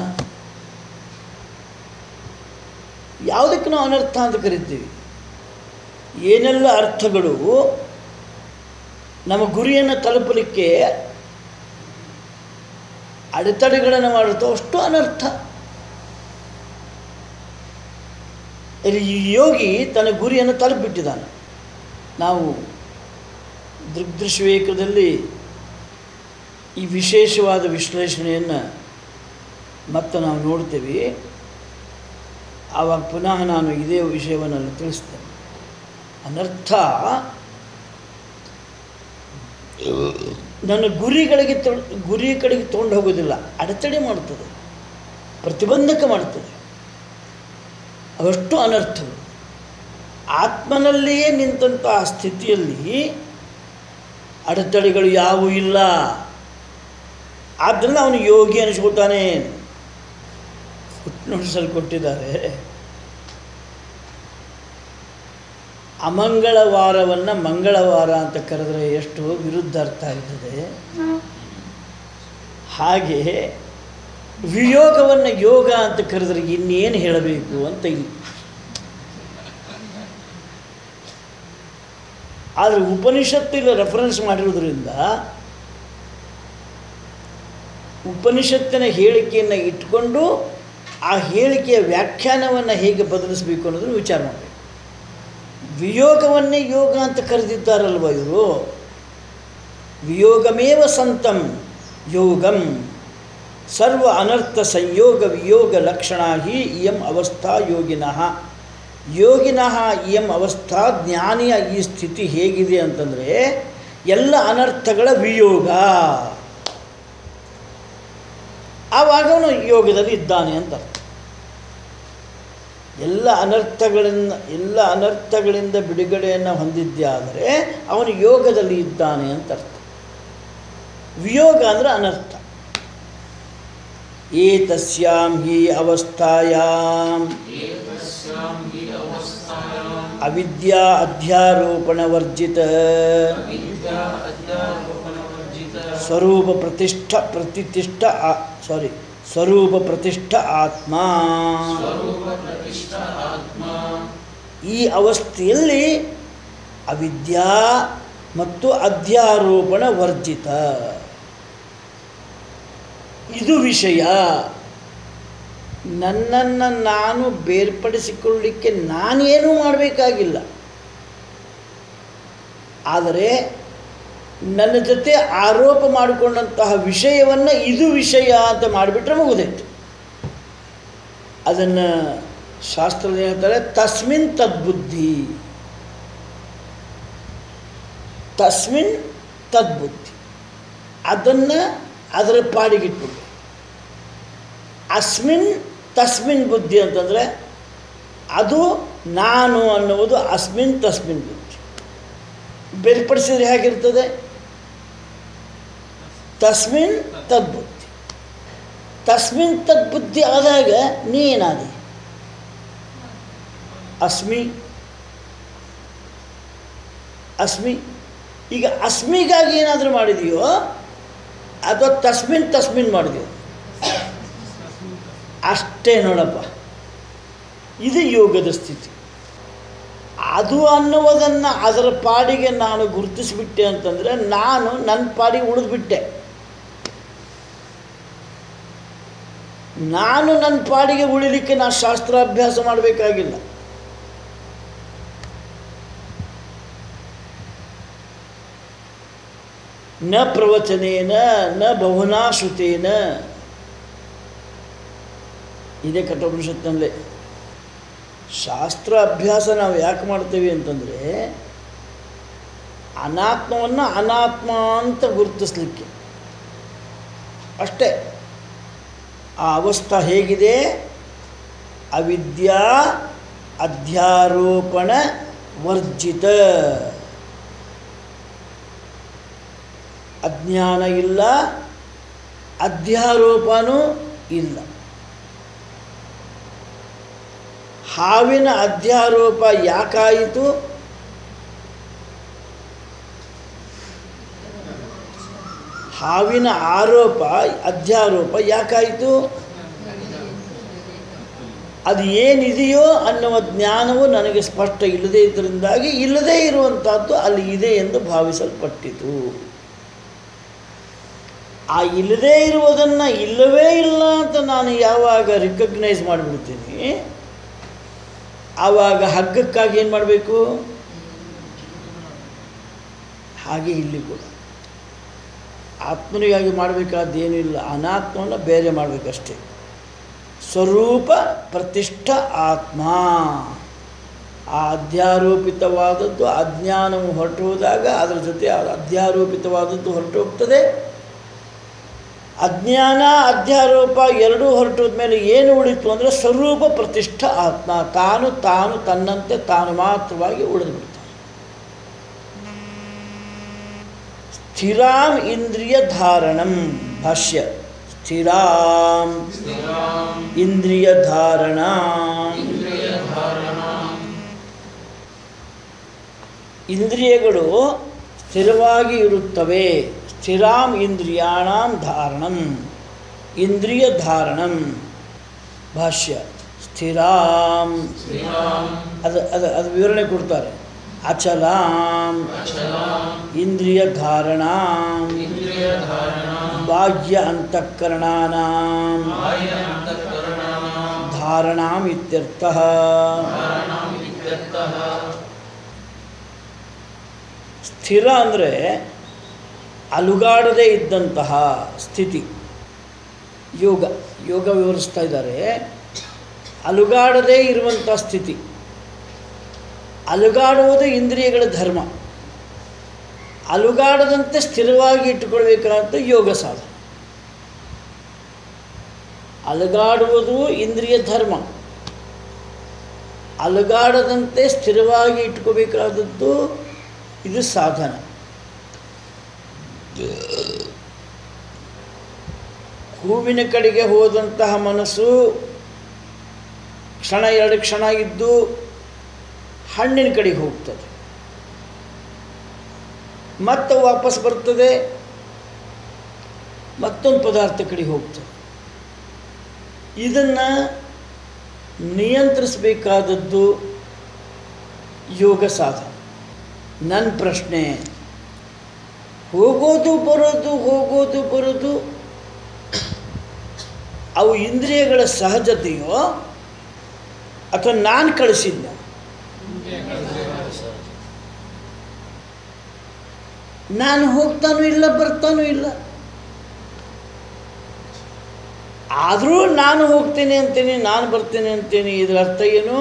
ಯಾವುದಕ್ಕೆ ನಾವು ಅನರ್ಥ ಅಂತ ಕರಿತೀವಿ ಏನೆಲ್ಲ ಅರ್ಥಗಳು ನಮ್ಮ ಗುರಿಯನ್ನು ತಲುಪಲಿಕ್ಕೆ ಅಡೆತಡೆಗಳನ್ನು ಮಾಡುತ್ತೋ ಅಷ್ಟು ಅನರ್ಥ ಇಲ್ಲಿ ಈ ಯೋಗಿ ತನ್ನ ಗುರಿಯನ್ನು ತಲುಪಿಬಿಟ್ಟಿದ್ದಾನೆ ನಾವು ದೃಗ್ದೃಶ್ಯವೇಕದಲ್ಲಿ ಈ ವಿಶೇಷವಾದ ವಿಶ್ಲೇಷಣೆಯನ್ನು ಮತ್ತೆ ನಾವು ನೋಡ್ತೇವೆ ಆವಾಗ ಪುನಃ ನಾನು ಇದೇ ವಿಷಯವನ್ನು ಅಲ್ಲಿ ತಿಳಿಸ್ತೇನೆ ಅನರ್ಥ ನನ್ನ ಗುರಿಗಳಿಗೆ ತೊ ಗುರಿ ಕಡೆಗೆ ತೊಗೊಂಡು ಹೋಗೋದಿಲ್ಲ ಅಡೆತಡೆ ಮಾಡ್ತದೆ ಪ್ರತಿಬಂಧಕ ಮಾಡ್ತದೆ ಅವಷ್ಟು ಅನರ್ಥಗಳು ಆತ್ಮನಲ್ಲಿಯೇ ನಿಂತಹ ಸ್ಥಿತಿಯಲ್ಲಿ ಅಡೆತಡೆಗಳು ಯಾವುವು ಇಲ್ಲ ಆದ್ದರಿಂದ ಅವನು ಯೋಗಿ ಅನಿಸ್ಕೊತಾನೆ ನೋಟಿಸಲ್ಲಿ ಕೊಟ್ಟಿದ್ದಾರೆ ಅಮಂಗಳವಾರವನ್ನು ಮಂಗಳವಾರ ಅಂತ ಕರೆದ್ರೆ ಎಷ್ಟು ವಿರುದ್ಧ ಅರ್ಥ ಆಗ್ತದೆ ಹಾಗೆ ವಿಯೋಗವನ್ನು ಯೋಗ ಅಂತ ಕರೆದ್ರೆ ಇನ್ನೇನು ಹೇಳಬೇಕು ಅಂತ ಇಲ್ಲಿ ಆದರೆ ಉಪನಿಷತ್ತಿಲ್ಲ ರೆಫರೆನ್ಸ್ ಮಾಡಿರೋದ್ರಿಂದ ಉಪನಿಷತ್ತಿನ ಹೇಳಿಕೆಯನ್ನು ಇಟ್ಕೊಂಡು ಆ ಹೇಳಿಕೆಯ ವ್ಯಾಖ್ಯಾನವನ್ನು ಹೇಗೆ ಬದಲಿಸಬೇಕು ಅನ್ನೋದನ್ನು ವಿಚಾರ ಮಾಡಬೇಕು ವಿಯೋಗವನ್ನೇ ಯೋಗ ಅಂತ ಕರೆದಿದ್ದಾರಲ್ವ ಇವರು ವಿಯೋಗಮೇವ ಸಂತಂ ಯೋಗಂ ಸರ್ವ ಅನರ್ಥ ಸಂಯೋಗ ವಿಯೋಗ ಲಕ್ಷಣ ಹಿ ಇಯಂ ಅವಸ್ಥಾ ಯೋಗಿನಃ ಯೋಗಿನಃ ಇಯಂ ಅವಸ್ಥಾ ಜ್ಞಾನಿಯ ಈ ಸ್ಥಿತಿ ಹೇಗಿದೆ ಅಂತಂದರೆ ಎಲ್ಲ ಅನರ್ಥಗಳ ವಿಯೋಗ ಆವಾಗ ಅವನು ಯೋಗದಲ್ಲಿ ಇದ್ದಾನೆ ಅಂತ ಅರ್ಥ. ಎಲ್ಲ ಅನರ್ಥಗಳಿಂದ ಎಲ್ಲ ಅನರ್ಥಗಳಿಂದ ಬಿಡುಗಡೆಯನ್ನು ಹೊಂದಿದ್ದೆ ಆದರೆ ಅವನು ಯೋಗದಲ್ಲಿ ಇದ್ದಾನೆ ಅಂತ ಅರ್ಥ ವಿಯೋಗ ಅಂದರೆ ಅನರ್ಥ ಏತಸ್ಯಾಂ ಹಿ ಅವಸ್ಥಾಯಾಂ
ಏತಸ್ಯಾಂ ಹಿ ಅವಸ್ಥಾಯಾಂ
ಅವಿದ್ಯಾ ಅಧ್ಯಾರೋಪಣ ವರ್ಜಿತ
ವಿದ್ಯಾ ಅಧ್ಯಾರೋಪಣವರ್ಜಿತ
ಸ್ವರೂಪ ಪ್ರತಿಷ್ಠ ಪ್ರತಿಷ್ಠ ಸಾರಿ ಸ್ವರೂಪ ಪ್ರತಿಷ್ಠ ಆತ್ಮ
ಸ್ವರೂಪ ಪ್ರತಿಷ್ಠ ಆತ್ಮ
ಈ ಅವಸ್ಥೆಯಲ್ಲಿ ಅವಿದ್ಯಾ ಮತ್ತು ಅಧ್ಯಾರೋಪಣ ವರ್ಜಿತ ಇದು ವಿಷಯ ನನ್ನನ್ನು ನಾನು ಬೇರ್ಪಡಿಸಿಕೊಳ್ಳಲಿಕ್ಕೆ ನಾನೇನೂ ಮಾಡಬೇಕಾಗಿಲ್ಲ ಆದರೆ ನನ್ನ ಜೊತೆ ಆರೋಪ ಮಾಡಿಕೊಂಡಂತಹ ವಿಷಯವನ್ನು ಇದು ವಿಷಯ ಅಂತ ಮಾಡಿಬಿಟ್ರೆ ಮುಗಿದೈತು ಅದನ್ನು ಶಾಸ್ತ್ರದಲ್ಲಿ ಹೇಳ್ತಾರೆ ತಸ್ಮಿನ್ ತದ್ಬುದ್ಧಿ ತಸ್ಮಿನ್ ತದ್ಬುದ್ಧಿ ಅದನ್ನು ಅದರ ಪಾಡಿಗಿಟ್ಬಿಟ್ಟು ಅಸ್ಮಿನ್ ತಸ್ಮಿನ್ ಬುದ್ಧಿ ಅಂತಂದರೆ ಅದು ನಾನು ಅನ್ನುವುದು ಅಸ್ಮಿನ್ ತಸ್ಮಿನ್ ಬುದ್ಧಿ ಬೇರ್ಪಡಿಸಿದ್ರೆ ಹೇಗಿರ್ತದೆ ತಸ್ಮಿನ್ ತದ್ಬುದ್ಧಿ ತಸ್ಮಿನ್ ತದ್ಬುದ್ಧಿ ಆದಾಗ ನೀ ಏನಾದಿ ಅಸ್ಮಿ ಅಸ್ಮಿ ಈಗ ಅಸ್ಮಿಗಾಗಿ ಏನಾದರೂ ಮಾಡಿದೆಯೋ ಅಥವಾ ತಸ್ಮಿನ್ ತಸ್ಮಿನ್ ಮಾಡಿದೆಯೋ ಅಷ್ಟೇ ನೋಡಪ್ಪ ಇದು ಯೋಗದ ಸ್ಥಿತಿ ಅದು ಅನ್ನುವುದನ್ನು ಅದರ ಪಾಡಿಗೆ ನಾನು ಗುರುತಿಸಿಬಿಟ್ಟೆ ಅಂತಂದರೆ ನಾನು ನನ್ನ ಪಾಡಿಗೆ ಉಳಿದ್ಬಿಟ್ಟೆ ನಾನು ನನ್ನ ಪಾಡಿಗೆ ಉಳಿಲಿಕ್ಕೆ ನಾನು ಶಾಸ್ತ್ರಾಭ್ಯಾಸ ಮಾಡಬೇಕಾಗಿಲ್ಲ ನ ಪ್ರವಚನೇನ ನ ಬಹುನಾ ಶ್ರುತೇನ ಇದೇ ಕಠೋಪನಿಷತ್ತಿನಲ್ಲೇ ಶಾಸ್ತ್ರ ಅಭ್ಯಾಸ ನಾವು ಯಾಕೆ ಮಾಡ್ತೇವೆ ಅಂತಂದರೆ ಅನಾತ್ಮವನ್ನು ಅನಾತ್ಮ ಅಂತ ಗುರುತಿಸ್ಲಿಕ್ಕೆ ಅಷ್ಟೇ ಆ ಅವಸ್ಥಾ ಹೇಗಿದೆ ಅವಿದ್ಯಾ ಅಧ್ಯಾರೋಪಣ ವರ್ಜಿತ ಅಜ್ಞಾನ ಇಲ್ಲ ಅಧ್ಯಾರೋಪನೂ ಇಲ್ಲ ಹಾವಿನ ಅಧ್ಯಾರೋಪ ಯಾಕಾಯಿತು ಹಾವಿನ ಆರೋಪ ಅಧ್ಯಾರೋಪ ಯಾಕಾಯಿತು ಅದು ಏನಿದೆಯೋ ಅನ್ನುವ ಜ್ಞಾನವು ನನಗೆ ಸ್ಪಷ್ಟ ಇಲ್ಲದೇ ಇದರಿಂದಾಗಿ ಇಲ್ಲದೇ ಇರುವಂಥದ್ದು ಅಲ್ಲಿ ಇದೆ ಎಂದು ಭಾವಿಸಲ್ಪಟ್ಟಿತು ಆ ಇಲ್ಲದೇ ಇರುವುದನ್ನು ಇಲ್ಲವೇ ಇಲ್ಲ ಅಂತ ನಾನು ಯಾವಾಗ ರಿಕಗ್ನೈಸ್ ಮಾಡಿಬಿಡ್ತೀನಿ ಆವಾಗ ಹಗ್ಗಕ್ಕಾಗಿ ಏನು ಮಾಡಬೇಕು ಹಾಗೆ ಇಲ್ಲಿ ಕೂಡ ಆತ್ಮನಿಗಾಗಿ ಮಾಡಬೇಕಾದ್ದೇನೂ ಇಲ್ಲ ಅನಾತ್ಮವನ್ನು ಬೇರೆ ಮಾಡಬೇಕಷ್ಟೇ ಸ್ವರೂಪ ಪ್ರತಿಷ್ಠ ಆತ್ಮ ಆ ಅಧ್ಯಾರೋಪಿತವಾದದ್ದು ಅಜ್ಞಾನವು ಹೊರಟು ಹೋದಾಗ ಅದರ ಜೊತೆ ಆ ಅಧ್ಯಾರೋಪಿತವಾದದ್ದು ಹೊರಟು ಹೋಗ್ತದೆ ಅಜ್ಞಾನ ಅಧ್ಯಾರೋಪ ಎರಡೂ ಹೊರಟೋದ ಮೇಲೆ ಏನು ಉಳಿತು ಅಂದರೆ ಸ್ವರೂಪ ಪ್ರತಿಷ್ಠ ಆತ್ಮ ತಾನು ತಾನು ತನ್ನಂತೆ ತಾನು ಮಾತ್ರವಾಗಿ ಉಳಿದು ಬಿಡ್ತಾನೆ ಸ್ಥಿರಾಂ ಇಂದ್ರಿಯ ಧಾರಣಂ ಭಾಷ್ಯ ಸ್ಥಿರಾಂ
ಸ್ಥಿರಾಂ
ಇಂದ್ರಿಯ ಧಾರಣ
ಇಂದ್ರಿಯ ಧಾರಣಾಂ
ಇಂದ್ರಿಯಗಳು ಸ್ಥಿರವಾಗಿ ಇರುತ್ತವೆ ಸ್ಥಿರಾಂ ಇಂದ್ರಿಯಾಣಾಂ ಧಾರಣಂ ಇಂದ್ರಿಯ ಧಾರಣಂ ಭಾಷ್ಯ ಸ್ಥಿರಾಂ
ಶ್ರೀರಾಮ್
ಅದು ಅದು ಅದು ವಿವರಣೆ ಕೊಡ್ತಾರೆ ಅಚಲಾಂ
ಅಚಲಾಂ
ಇಂದ್ರಿಯ ಧಾರಣಾಂ
ಇಂದ್ರಿಯ ಧಾರಣ
ಬಾಹ್ಯ ಅಂತಃಕರಣಾನಾಂ
ಬಾಹ್ಯ ಅಂತಃಕರಣಾನಾಂ
ಧಾರಣಾಂ ಇತ್ಯರ್ಥಃ
ಧಾರಣಾಂ ಇತ್ಯರ್ಥಃ
ಸ್ಥಿರ ಅಂದರೆ ಅಲುಗಾಡದೇ ಇದ್ದಂತಹ ಸ್ಥಿತಿ ಯೋಗ ಯೋಗ ವಿವರಿಸ್ತಾ ಇದ್ದಾರೆ ಅಲುಗಾಡದೇ ಇರುವಂಥ ಸ್ಥಿತಿ ಅಲುಗಾಡುವುದು ಇಂದ್ರಿಯಗಳ ಧರ್ಮ ಅಲುಗಾಡದಂತೆ ಸ್ಥಿರವಾಗಿ ಇಟ್ಟುಕೊಳ್ಬೇಕಾದಂಥ ಯೋಗ ಸಾಧನ ಅಲುಗಾಡುವುದು ಇಂದ್ರಿಯ ಧರ್ಮ ಅಲುಗಾಡದಂತೆ ಸ್ಥಿರವಾಗಿ ಇಟ್ಕೋಬೇಕಾದದ್ದು ಇದು ಸಾಧನ ಹೂವಿನ ಕಡೆಗೆ ಹೋದಂತಹ ಮನಸ್ಸು ಕ್ಷಣ ಎರಡು ಕ್ಷಣ ಇದ್ದು ಹಣ್ಣಿನ ಕಡೆಗೆ ಹೋಗ್ತದೆ ಮತ್ತೆ ವಾಪಸ್ ಬರ್ತದೆ ಮತ್ತೊಂದು ಪದಾರ್ಥ ಕಡೆಗೆ ಹೋಗ್ತದೆ ಇದನ್ನು ನಿಯಂತ್ರಿಸಬೇಕಾದದ್ದು ಯೋಗ ಸಾಧನ ನನ್ನ ಪ್ರಶ್ನೆ ಹೋಗೋದು ಬರೋದು ಹೋಗೋದು ಬರೋದು ಅವು ಇಂದ್ರಿಯಗಳ ಸಹಜತೆಯೋ ಅಥವಾ ನಾನು ಕಳಿಸಿದ್ನ ನಾನು ಹೋಗ್ತಾನೂ ಇಲ್ಲ ಬರ್ತಾನೂ ಇಲ್ಲ ಆದರೂ ನಾನು ಹೋಗ್ತೇನೆ ಅಂತೇನೆ ನಾನು ಬರ್ತೇನೆ ಅಂತೇನೆ ಇದರ ಅರ್ಥ ಏನು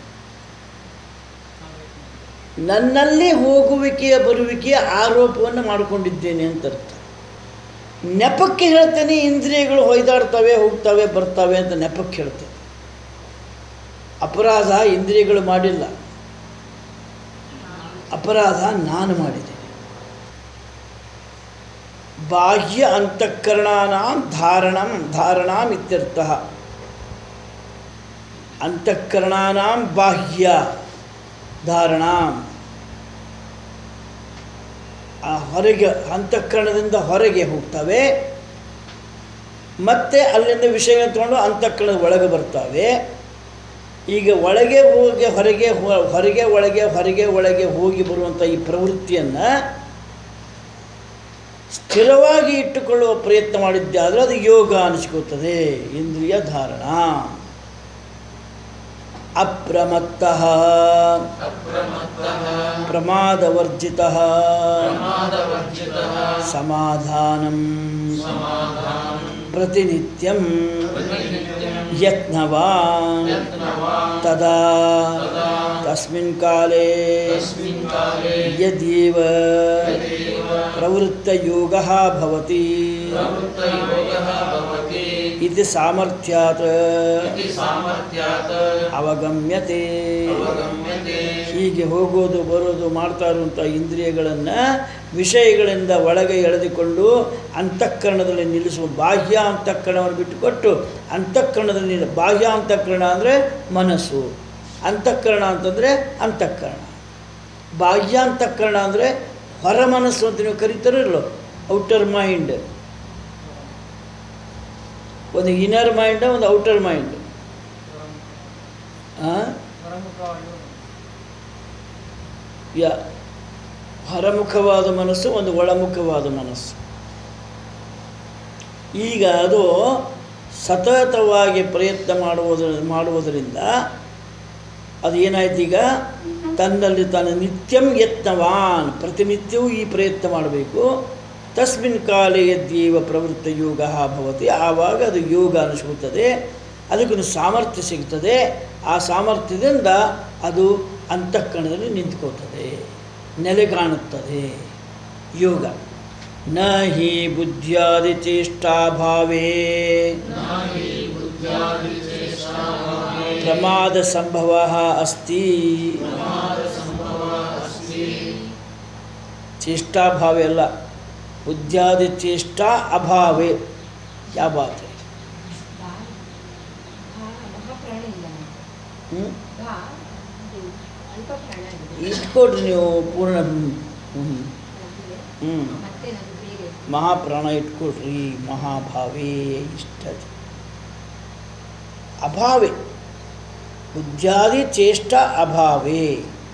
ನನ್ನಲ್ಲಿ ಹೋಗುವಿಕೆಯ ಬರುವಿಕೆಯ ಆರೋಪವನ್ನು ಮಾಡಿಕೊಂಡಿದ್ದೇನೆ ಅಂತ ಅರ್ಥ ನೆಪಕ್ಕೆ ಹೇಳ್ತೇನೆ ಇಂದ್ರಿಯಗಳು ಹೊಯ್ದಾಡ್ತವೆ ಹೋಗ್ತವೆ ಬರ್ತವೆ ಅಂತ ನೆಪಕ್ಕೆ ಹೇಳ್ತೇನೆ ಅಪರಾಧ ಇಂದ್ರಿಯಗಳು ಮಾಡಿಲ್ಲ ಅಪರಾಧ ನಾನು ಮಾಡಿದ್ದೇನೆ ಬಾಹ್ಯ ಅಂತಃಕರಣಾನಾಂ ಧಾರಣಂ ಧಾರಣಾಂ ಇತ್ಯರ್ಥ ಅಂತಃಕರಣಾನಾಂ ಬಾಹ್ಯ ಧಾರಣಾಂ ಆ ಹೊರಗೆ ಅಂತಃಕರಣದಿಂದ ಹೊರಗೆ ಹೋಗ್ತವೆ ಮತ್ತೆ ಅಲ್ಲಿಂದ ವಿಷಯ ತಗೊಂಡು ಅಂತಃಕರಣದ ಒಳಗೆ ಬರ್ತವೆ ಈಗ ಒಳಗೆ ಹೋಗಿ ಹೊರಗೆ ಹೊ- ಹೊರಗೆ ಒಳಗೆ ಹೊರಗೆ ಒಳಗೆ ಹೋಗಿ ಬರುವಂಥ ಈ ಪ್ರವೃತ್ತಿಯನ್ನು ಸ್ಥಿರವಾಗಿ ಇಟ್ಟುಕೊಳ್ಳುವ ಪ್ರಯತ್ನ ಮಾಡಿದ್ದೆ ಆದರೆ ಅದು ಯೋಗ ಅನಿಸ್ಕೋತದೆ ಇಂದ್ರಿಯ ಧಾರಣ ಅಪ್ರಮತ್ತಃ
ಅಪ್ರಮತ್ತಃ
ಪ್ರಮಾದವರ್ಜಿತ
ಪ್ರಮಾದವರ್ಜಿತಃ
ಸಮಾಧಾನಂ
ಸಮಾಧಾನಂ
ಪ್ರತಿನಿತ್ಯಂ
ಪ್ರತಿನಿತ್ಯಂ
ಯತ್ನವಾನ್
ಯತ್ನವಾನ್
ತದಾ
ತದಾ
ತಸ್ಮಿನ್ ಕಾಲೇ
ತಸ್ಮಿನ್ ಕಾಲೇ
ಯದೀವ
ಯದೇವ
ಪ್ರವೃತ್ತಯೋಗಃ ಭವತಿ
ಪ್ರವೃತ್ತಯೋಗಃ ಭವತಿ
ಇತಿ ಸಾಮರ್ಥ್ಯಾತ್
ಇತಿ ಸಾಮರ್ಥ್ಯಾತ್
ಅವಗಮ್ಯತೆ
ಅವಗಮ್ಯತೆ
ಹೀಗೆ ಹೋಗೋದು ಬರೋದು ಮಾಡ್ತಾ ಇರುವಂಥ ಇಂದ್ರಿಯಗಳನ್ನು ವಿಷಯಗಳಿಂದ ಒಳಗೆ ಎಳೆದುಕೊಂಡು ಅಂತಃಕರಣದಲ್ಲಿ ನಿಲ್ಲಿಸುವ ಬಾಹ್ಯ ಅಂತಃಕರಣವನ್ನು ಬಿಟ್ಟುಕೊಟ್ಟು ಅಂತಃಕರಣದಲ್ಲಿ ನಿಲ್ಲ ಬಾಹ್ಯ ಅಂತಃಕರಣ ಅಂದರೆ ಮನಸ್ಸು ಅಂತಃಕರಣ ಅಂತಂದರೆ ಅಂತಃಕರಣ ಬಾಹ್ಯ ಅಂತಃಕರಣ ಅಂದರೆ ಹೊರ ಮನಸ್ಸು ಅಂತ ನೀವು ಕರಿತಾರಲ್ಲೋ ಔಟರ್ ಮೈಂಡ್ ಒಂದು ಇನ್ನರ್ ಮೈಂಡ್ ಒಂದು ಔಟರ್ ಮೈಂಡ್ ಹಾಂ ಯ ಹೊರಮುಖವಾದ ಮನಸ್ಸು ಒಂದು ಒಳಮುಖವಾದ ಮನಸ್ಸು ಈಗ ಅದು ಸತತವಾಗಿ ಪ್ರಯತ್ನ ಮಾಡುವುದರ ಮಾಡುವುದರಿಂದ ಅದು ಏನಾಯ್ತು ಈಗ ತನ್ನಲ್ಲಿ ತಾನು ನಿತ್ಯಂ ಯತ್ನವಾನ್ ಪ್ರತಿನಿತ್ಯವೂ ಈ ಪ್ರಯತ್ನ ಮಾಡಬೇಕು ತಸ್ಮಿನ್ ಕಾಲೇ ಯದ್ಯೇವ ಪ್ರವೃತ್ತ ಯೋಗ ಭವತಿ ಆವಾಗ ಅದು ಯೋಗ ಅನಿಸ್ಕೊಳ್ತದೆ ಅದಕ್ಕೊಂದು ಸಾಮರ್ಥ್ಯ ಸಿಗ್ತದೆ ಆ ಸಾಮರ್ಥ್ಯದಿಂದ ಅದು ಅಂತಃಕರಣದಲ್ಲಿ ನಿಂತ್ಕೋತದೆ ನೆಲೆ ಕಾಣುತ್ತದೆ ಯೋಗ ನ ಹಿ ಬುದ್ಧಿಯಾದಿ ಚೇಷ್ಟಾಭಾವೇ ಪ್ರಮಾದ ಸಂಭವ ಅಸ್ತಿ ಚೇಷ್ಟಾಭಾವೆ ಅಲ್ಲ ಬುದ್ಧಿಯಾದಿ ಚೇಷ್ಟಾ ಅಭಾವೆ ಯಾವ ಬಾತ್ है?
ಮಹಾಪ್ರಾಣ ಇಲ್ಲ
ಹ್ಮ್?
ಭಾ ಇದು ಅಲ್ಪ ಪ್ರಾಣ ಆಗಿದೆ
ಇಟ್ಕೊಡ್ರಿ ನೀವು ಪೂರ್ಣ ಹ್ಞೂ ಹ್ಞೂ
ನಮ್ಗೆ
ಹ್ಞೂ
ಮತ್ತೆ ನಮ್ಗೆ ಬೇರೆ
ಮಹಾಪ್ರಾಣ ಇಟ್ಕೊಳ್ರಿ ಮಹಾಭಾವೇ ಇಷ್ಟ ಅಭಾವೇ ಬುದ್ಧ್ಯಾದಿ ಚೇಷ್ಟ ಅಭಾವೇ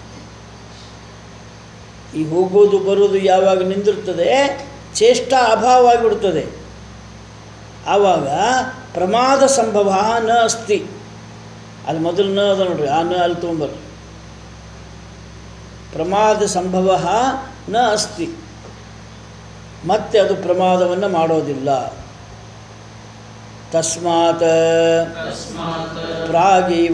ಈ ಹೋಗೋದು ಬರೋದು ಯಾವಾಗ ನಿಂದಿರ್ತದೆ ಚೇಷ್ಟ ಅಭಾವ ಆಗಿಬಿಡ್ತದೆ ಆವಾಗ ಪ್ರಮಾದ ಸಂಭವ ನ ಅಸ್ತಿ ಅಲ್ಲಿ ಮೊದಲು ನ ಅದ ನೋಡ್ರಿ ಆ ನ ಅಲ್ಲಿ ತೊಗೊಂಬರ್ರಿ ಪ್ರಮಾದ ಸಂಭವ ನ ಅಸ್ತಿ ಮತ್ತೆ ಅದು ಪ್ರಮಾದವನ್ನು ಮಾಡೋದಿಲ್ಲ ತಸ್ಮಾತ್
ತಸ್ಮಾತ್
ಪ್ರಾಗೇವ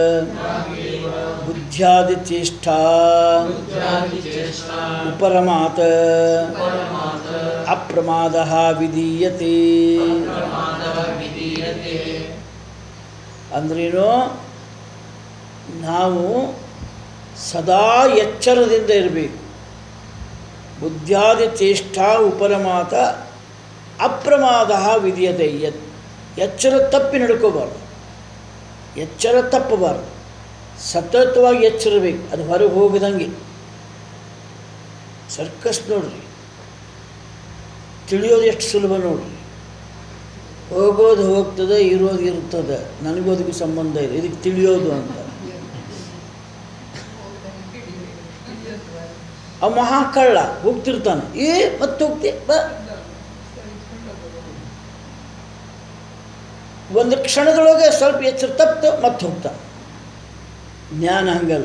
ಬುದ್ಧ್ಯಾದಿಚೇಷ್ಟಾ
ಬುದ್ಧ್ಯಾದಿಚೇಷ್ಟಾ
ಉಪರಮಾತ್
ಪರಮಾತ್
ಅಪ್ರಮಾದ ವಿಧೀಯತೆ
ಪ್ರಮಾದಃ ವಿಧೀಯತೆ
ಅಂದ್ರೇನು ನಾವು ಸದಾ ಎಚ್ಚರದಿಂದ ಇರಬೇಕು ಬುದ್ಧ್ಯಾದಿ ಚೇಷ್ಟಾ ಉಪರಮಾತ ಅಪ್ರಮಾದ ವಿಧಿಯತೆ ಎತ್ ಎಚ್ಚರ ತಪ್ಪಿ ನಡ್ಕೋಬಾರ್ದು ಎಚ್ಚರ ತಪ್ಪಬಾರ್ದು ಸತತವಾಗಿ ಎಚ್ಚರಬೇಕು ಅದು ಹೊರಗೆ ಹೋಗದಂಗೆ ಸರ್ಕಸ್ ನೋಡ್ರಿ ತಿಳಿಯೋದು ಎಷ್ಟು ಸುಲಭ ನೋಡ್ರಿ ಹೋಗೋದು ಹೋಗ್ತದೆ ಇರೋದು ಇರ್ತದೆ ನನಗೂ ಅದಕ್ಕೂ ಸಂಬಂಧ ಇದೆ ಇದಕ್ಕೆ ತಿಳಿಯೋದು ಅಂತ ಅವ ಮಹಾಕಳ್ಳ ಹೋಗ್ತಿರ್ತಾನೆ ಏ ಮತ್ತೆ ಹೋಗ್ತಿ ಬ ಒಂದು ಕ್ಷಣದೊಳಗೆ ಸ್ವಲ್ಪ ಎಚ್ಚರ ತಪ್ತು ಮತ್ತೆ ಹೋಗ್ತಾನೆ ಜ್ಞಾನ ಹಂಗಲ್ಲ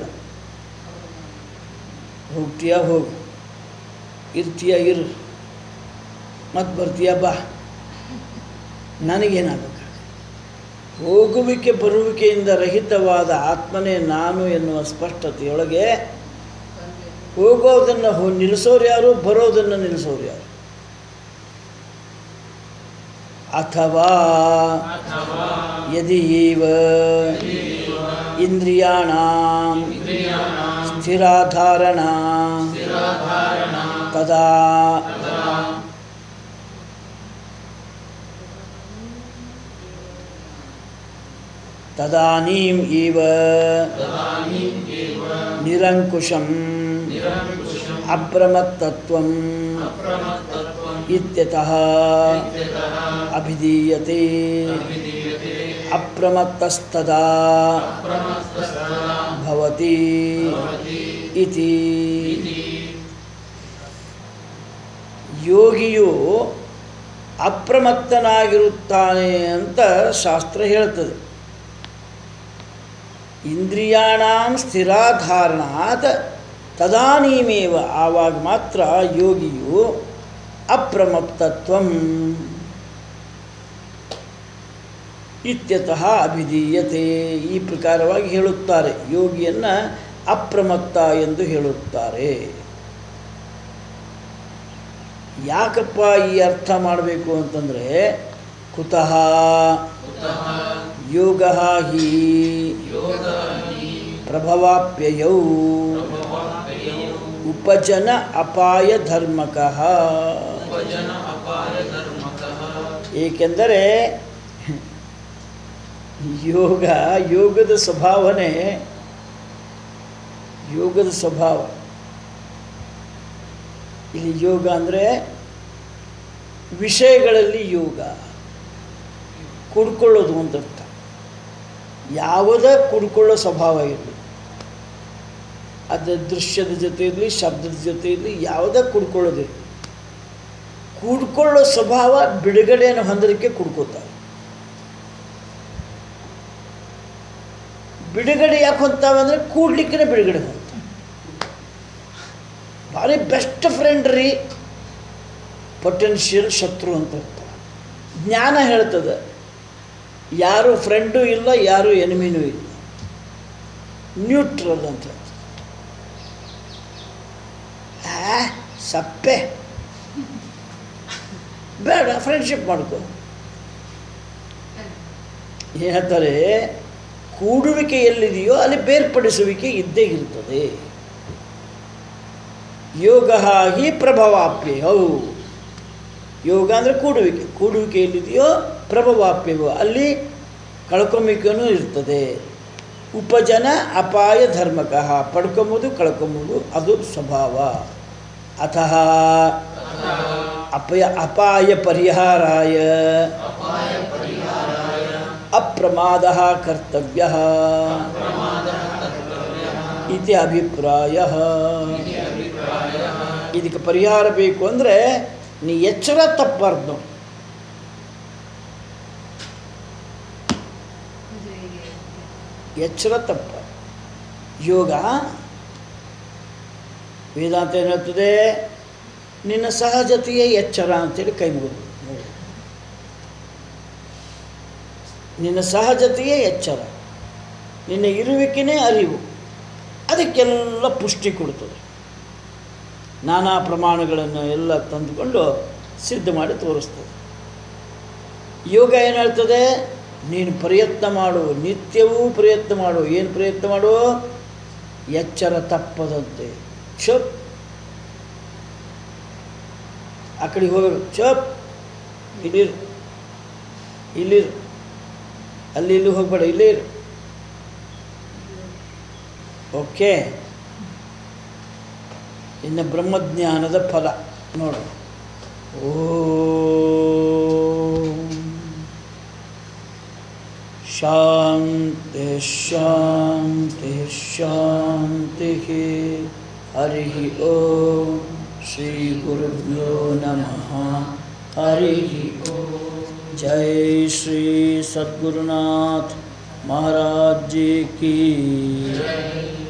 ಹೋಗ್ತೀಯ ಹೋಗು ಇರ್ತೀಯ ಇರು ಮತ್ತೆ ಬರ್ತೀಯ ಬಾ ನನಗೇನಾಗಬೇಕು ಹೋಗುವಿಕೆ ಬರುವಿಕೆಯಿಂದ ರಹಿತವಾದ ಆತ್ಮನೇ ನಾನು ಎನ್ನುವ ಸ್ಪಷ್ಟತೆಯೊಳಗೆ ಹೋಗೋದನ್ನು ಹೋ ನಿಲ್ಲಿಸೋರು ಯಾರು ಬರೋದನ್ನು ನಿಲ್ಲಿಸೋರು ಯಾರು ಅಥವಾ
ಅಥವಾ
ಯದಿ ಇವ ಇಂದ್ರಿಯಾಣ
ಇಂದ್ರಿಯಾಣಾಂ
ಸ್ಥಿರಾಧಾರಣ
ಸ್ಥಿರಾಧಾರಣ
ತದಾ
ತದಾ
ತದಾನೀಂ ಇವ
ತದಾನೀಂ ಏವ
ನಿರಂಕುಶಂ
ನಿರಂಕುಶಂ
ಅಪ್ರಮತ್ತತ್ವಂ
ಅಪ್ರಮತ್ತತ್ವಂ
ಇತ್ಯತಃ
ಇತ್ಯತಃ
ಅಭಿಧೀಯತೆ
ಅಭಿಧೀಯತೆ
ಅಪ್ರಮತ್ತಸ್ತದಾ
ಅಪ್ರಮತ್ತಸ್ತದಾ
ಭವತಿ
ಭವತಿ
ಇತಿ
ಇತಿ
ಯೋಗಿಯು ಅಪ್ರಮತ್ತನಾಗಿರುತ್ತಾನೆ ಅಂತ ಶಾಸ್ತ್ರ ಹೇಳ್ತದೆ ಇಂದ್ರಿಯಾಣಾಂ ಸ್ಥಿರಾಧಾರಣಾತ್ ತದಾನೀಮೇವ ಆವಾಗ ಮಾತ್ರ ಯೋಗಿಯು ಅಪ್ರಮತ್ತತ್ವಂ ಇತ್ಯತಃ ಅಭಿಧೀಯತೆ ಈ ಪ್ರಕಾರವಾಗಿ ಹೇಳುತ್ತಾರೆ ಯೋಗಿಯನ್ನು ಅಪ್ರಮತ್ತ ಎಂದು ಹೇಳುತ್ತಾರೆ ಯಾಕಪ್ಪ ಈ ಅರ್ಥ ಮಾಡಬೇಕು ಅಂತಂದರೆ ಕುತಃ
ಕುತಃ
ಯೋಗ ಹಿ
ಯೋಗ ಹಿ
ಪ್ರಭವಾಪ್ಯಯೌ
ಪ್ರಭವಾಪ್ಯಯೌ
ಉಪಜನ ಅಪಾಯ ಧರ್ಮಕಃ
ಉಪಜನ ಅಪಾಯ ಧರ್ಮತಃ
ಏಕೆಂದರೆ ಯೋಗ ಯೋಗದ ಸ್ವಭಾವನೆ ಯೋಗದ ಸ್ವಭಾವ ಇಲ್ಲಿ ಯೋಗ ಅಂದರೆ ವಿಷಯಗಳಲ್ಲಿ ಯೋಗ ಕುಡ್ಕೊಳ್ಳೋದು ಅಂತ ಅರ್ಥ ಯಾವುದೇ ಕುಡ್ಕೊಳ್ಳೋ ಸ್ವಭಾವ ಇರಲಿ ಅದು ದೃಶ್ಯದ ಜೊತೆ ಇರಲಿ ಶಬ್ದದ ಜೊತೆ ಇರಲಿ ಯಾವುದೇ ಕುಡ್ಕೊಳ್ಳೋದಿರಲಿ ಕೂಡ್ಕೊಳ್ಳೋ ಸ್ವಭಾವ ಬಿಡುಗಡೆಯನ್ನು ಹೊಂದಲಿಕ್ಕೆ ಕುಡ್ಕೋತಾರೆ ಬಿಡುಗಡೆ ಯಾಕೆ ಹೊಂತಾವೆ ಅಂದರೆ ಕೂಡ್ಲಿಕ್ಕೆ ಬಿಡುಗಡೆ ಹೊಂತ ಭಾರಿ ಬೆಸ್ಟ್ ಫ್ರೆಂಡ್ ರೀ ಪೊಟೆನ್ಷಿಯಲ್ ಶತ್ರು ಅಂತ ಇರ್ತಾರೆ ಜ್ಞಾನ ಹೇಳ್ತದೆ ಯಾರು ಫ್ರೆಂಡು ಇಲ್ಲ ಯಾರು ಎನಿಮಿನೂ ಇಲ್ಲ ನ್ಯೂಟ್ರಲ್ ಅಂತ ಹೇಳ್ತದೆ ಆ, ಸಪ್ಪೆ ಬೇಡ ಫ್ರೆಂಡ್ಶಿಪ್ ಮಾಡ್ಕೊ ಹೇಳ್ತಾರೆ ಕೂಡುವಿಕೆ ಎಲ್ಲಿದೆಯೋ ಅಲ್ಲಿ ಬೇರ್ಪಡಿಸುವಿಕೆ ಇದ್ದೇ ಇರ್ತದೆ ಯೋಗ ಹಿ ಪ್ರಭವಾಪ್ಯಯೌ ಯೋಗ ಅಂದರೆ ಕೂಡುವಿಕೆ ಕೂಡುವಿಕೆ ಎಲ್ಲಿದೆಯೋ ಪ್ರಭವಾಪ್ಯವೋ ಅಲ್ಲಿ ಕಳ್ಕೊಂಬಿಕೆನೂ ಇರ್ತದೆ ಉಪಜನ ಅಪಾಯ ಧರ್ಮಕಃ ಪಡ್ಕೊಂಬೋದು ಕಳ್ಕೊಂಬೋದು ಅದು ಸ್ವಭಾವ ಅತಃ ಅಪಯ ಅಪಾಯ ಪರಿಹಾರಾಯ ಅಪ್ರಮಾದ ಕರ್ತವ್ಯ ಇತಿ ಅಭಿಪ್ರಾಯ ಇದಕ್ಕೆ ಪರಿಹಾರ ಬೇಕು ಅಂದರೆ ನೀ ಎಚ್ಚರ ತಪ್ಪಬಾರ್ದು ನೋಡಿ ಎಚ್ಚರ ತಪ್ಪ ಯೋಗ ವೇದಾಂತ ಏನು ಹೇಳ್ತದೆ ನಿನ್ನ ಸಹಜತೆಯೇ ಎಚ್ಚರ ಅಂತೇಳಿ ಕೈ ಮುಗಿದು ನಿನ್ನ ಸಹಜತೆಯೇ ಎಚ್ಚರ ನಿನ್ನ ಇರುವಿಕೆನೇ ಅರಿವು ಅದಕ್ಕೆಲ್ಲ ಪುಷ್ಟಿ ಕೊಡ್ತದೆ ನಾನಾ ಪ್ರಮಾಣಗಳನ್ನು ಎಲ್ಲ ತಂದುಕೊಂಡು ಸಿದ್ಧ ಮಾಡಿ ತೋರಿಸ್ತದೆ ಯೋಗ ಏನು ಹೇಳ್ತದೆ ನೀನು ಪ್ರಯತ್ನ ಮಾಡು ನಿತ್ಯವೂ ಪ್ರಯತ್ನ ಮಾಡು ಏನು ಪ್ರಯತ್ನ ಮಾಡು ಎಚ್ಚರ ತಪ್ಪದಂತೆ ಚಪ್ ಆ ಕಡೆ ಹೋಗಬೇಕು ಚಪ್ ಇಲ್ಲಿರು ಇಲ್ಲಿರು ಅಲ್ಲಿ ಇಲ್ಲಿ ಹೋಗ್ಬೇಡ ಇಲ್ಲೇ ಇರು ಓಕೆ ಇನ್ನು ಬ್ರಹ್ಮಜ್ಞಾನದ ಫಲ ನೋಡು ಓಂ ಶಾಂತಿ ಶಾಂತಿ ಶಾಂತಿ ಹರಿ ಓಂ ಶ್ರೀ ಗುರುಭ್ಯೋ ನಮಃ ಹರಿ ಓಂ ಜೈ ಶ್ರೀ ಸದ್ಗುರುನಾಥ महाराज जी की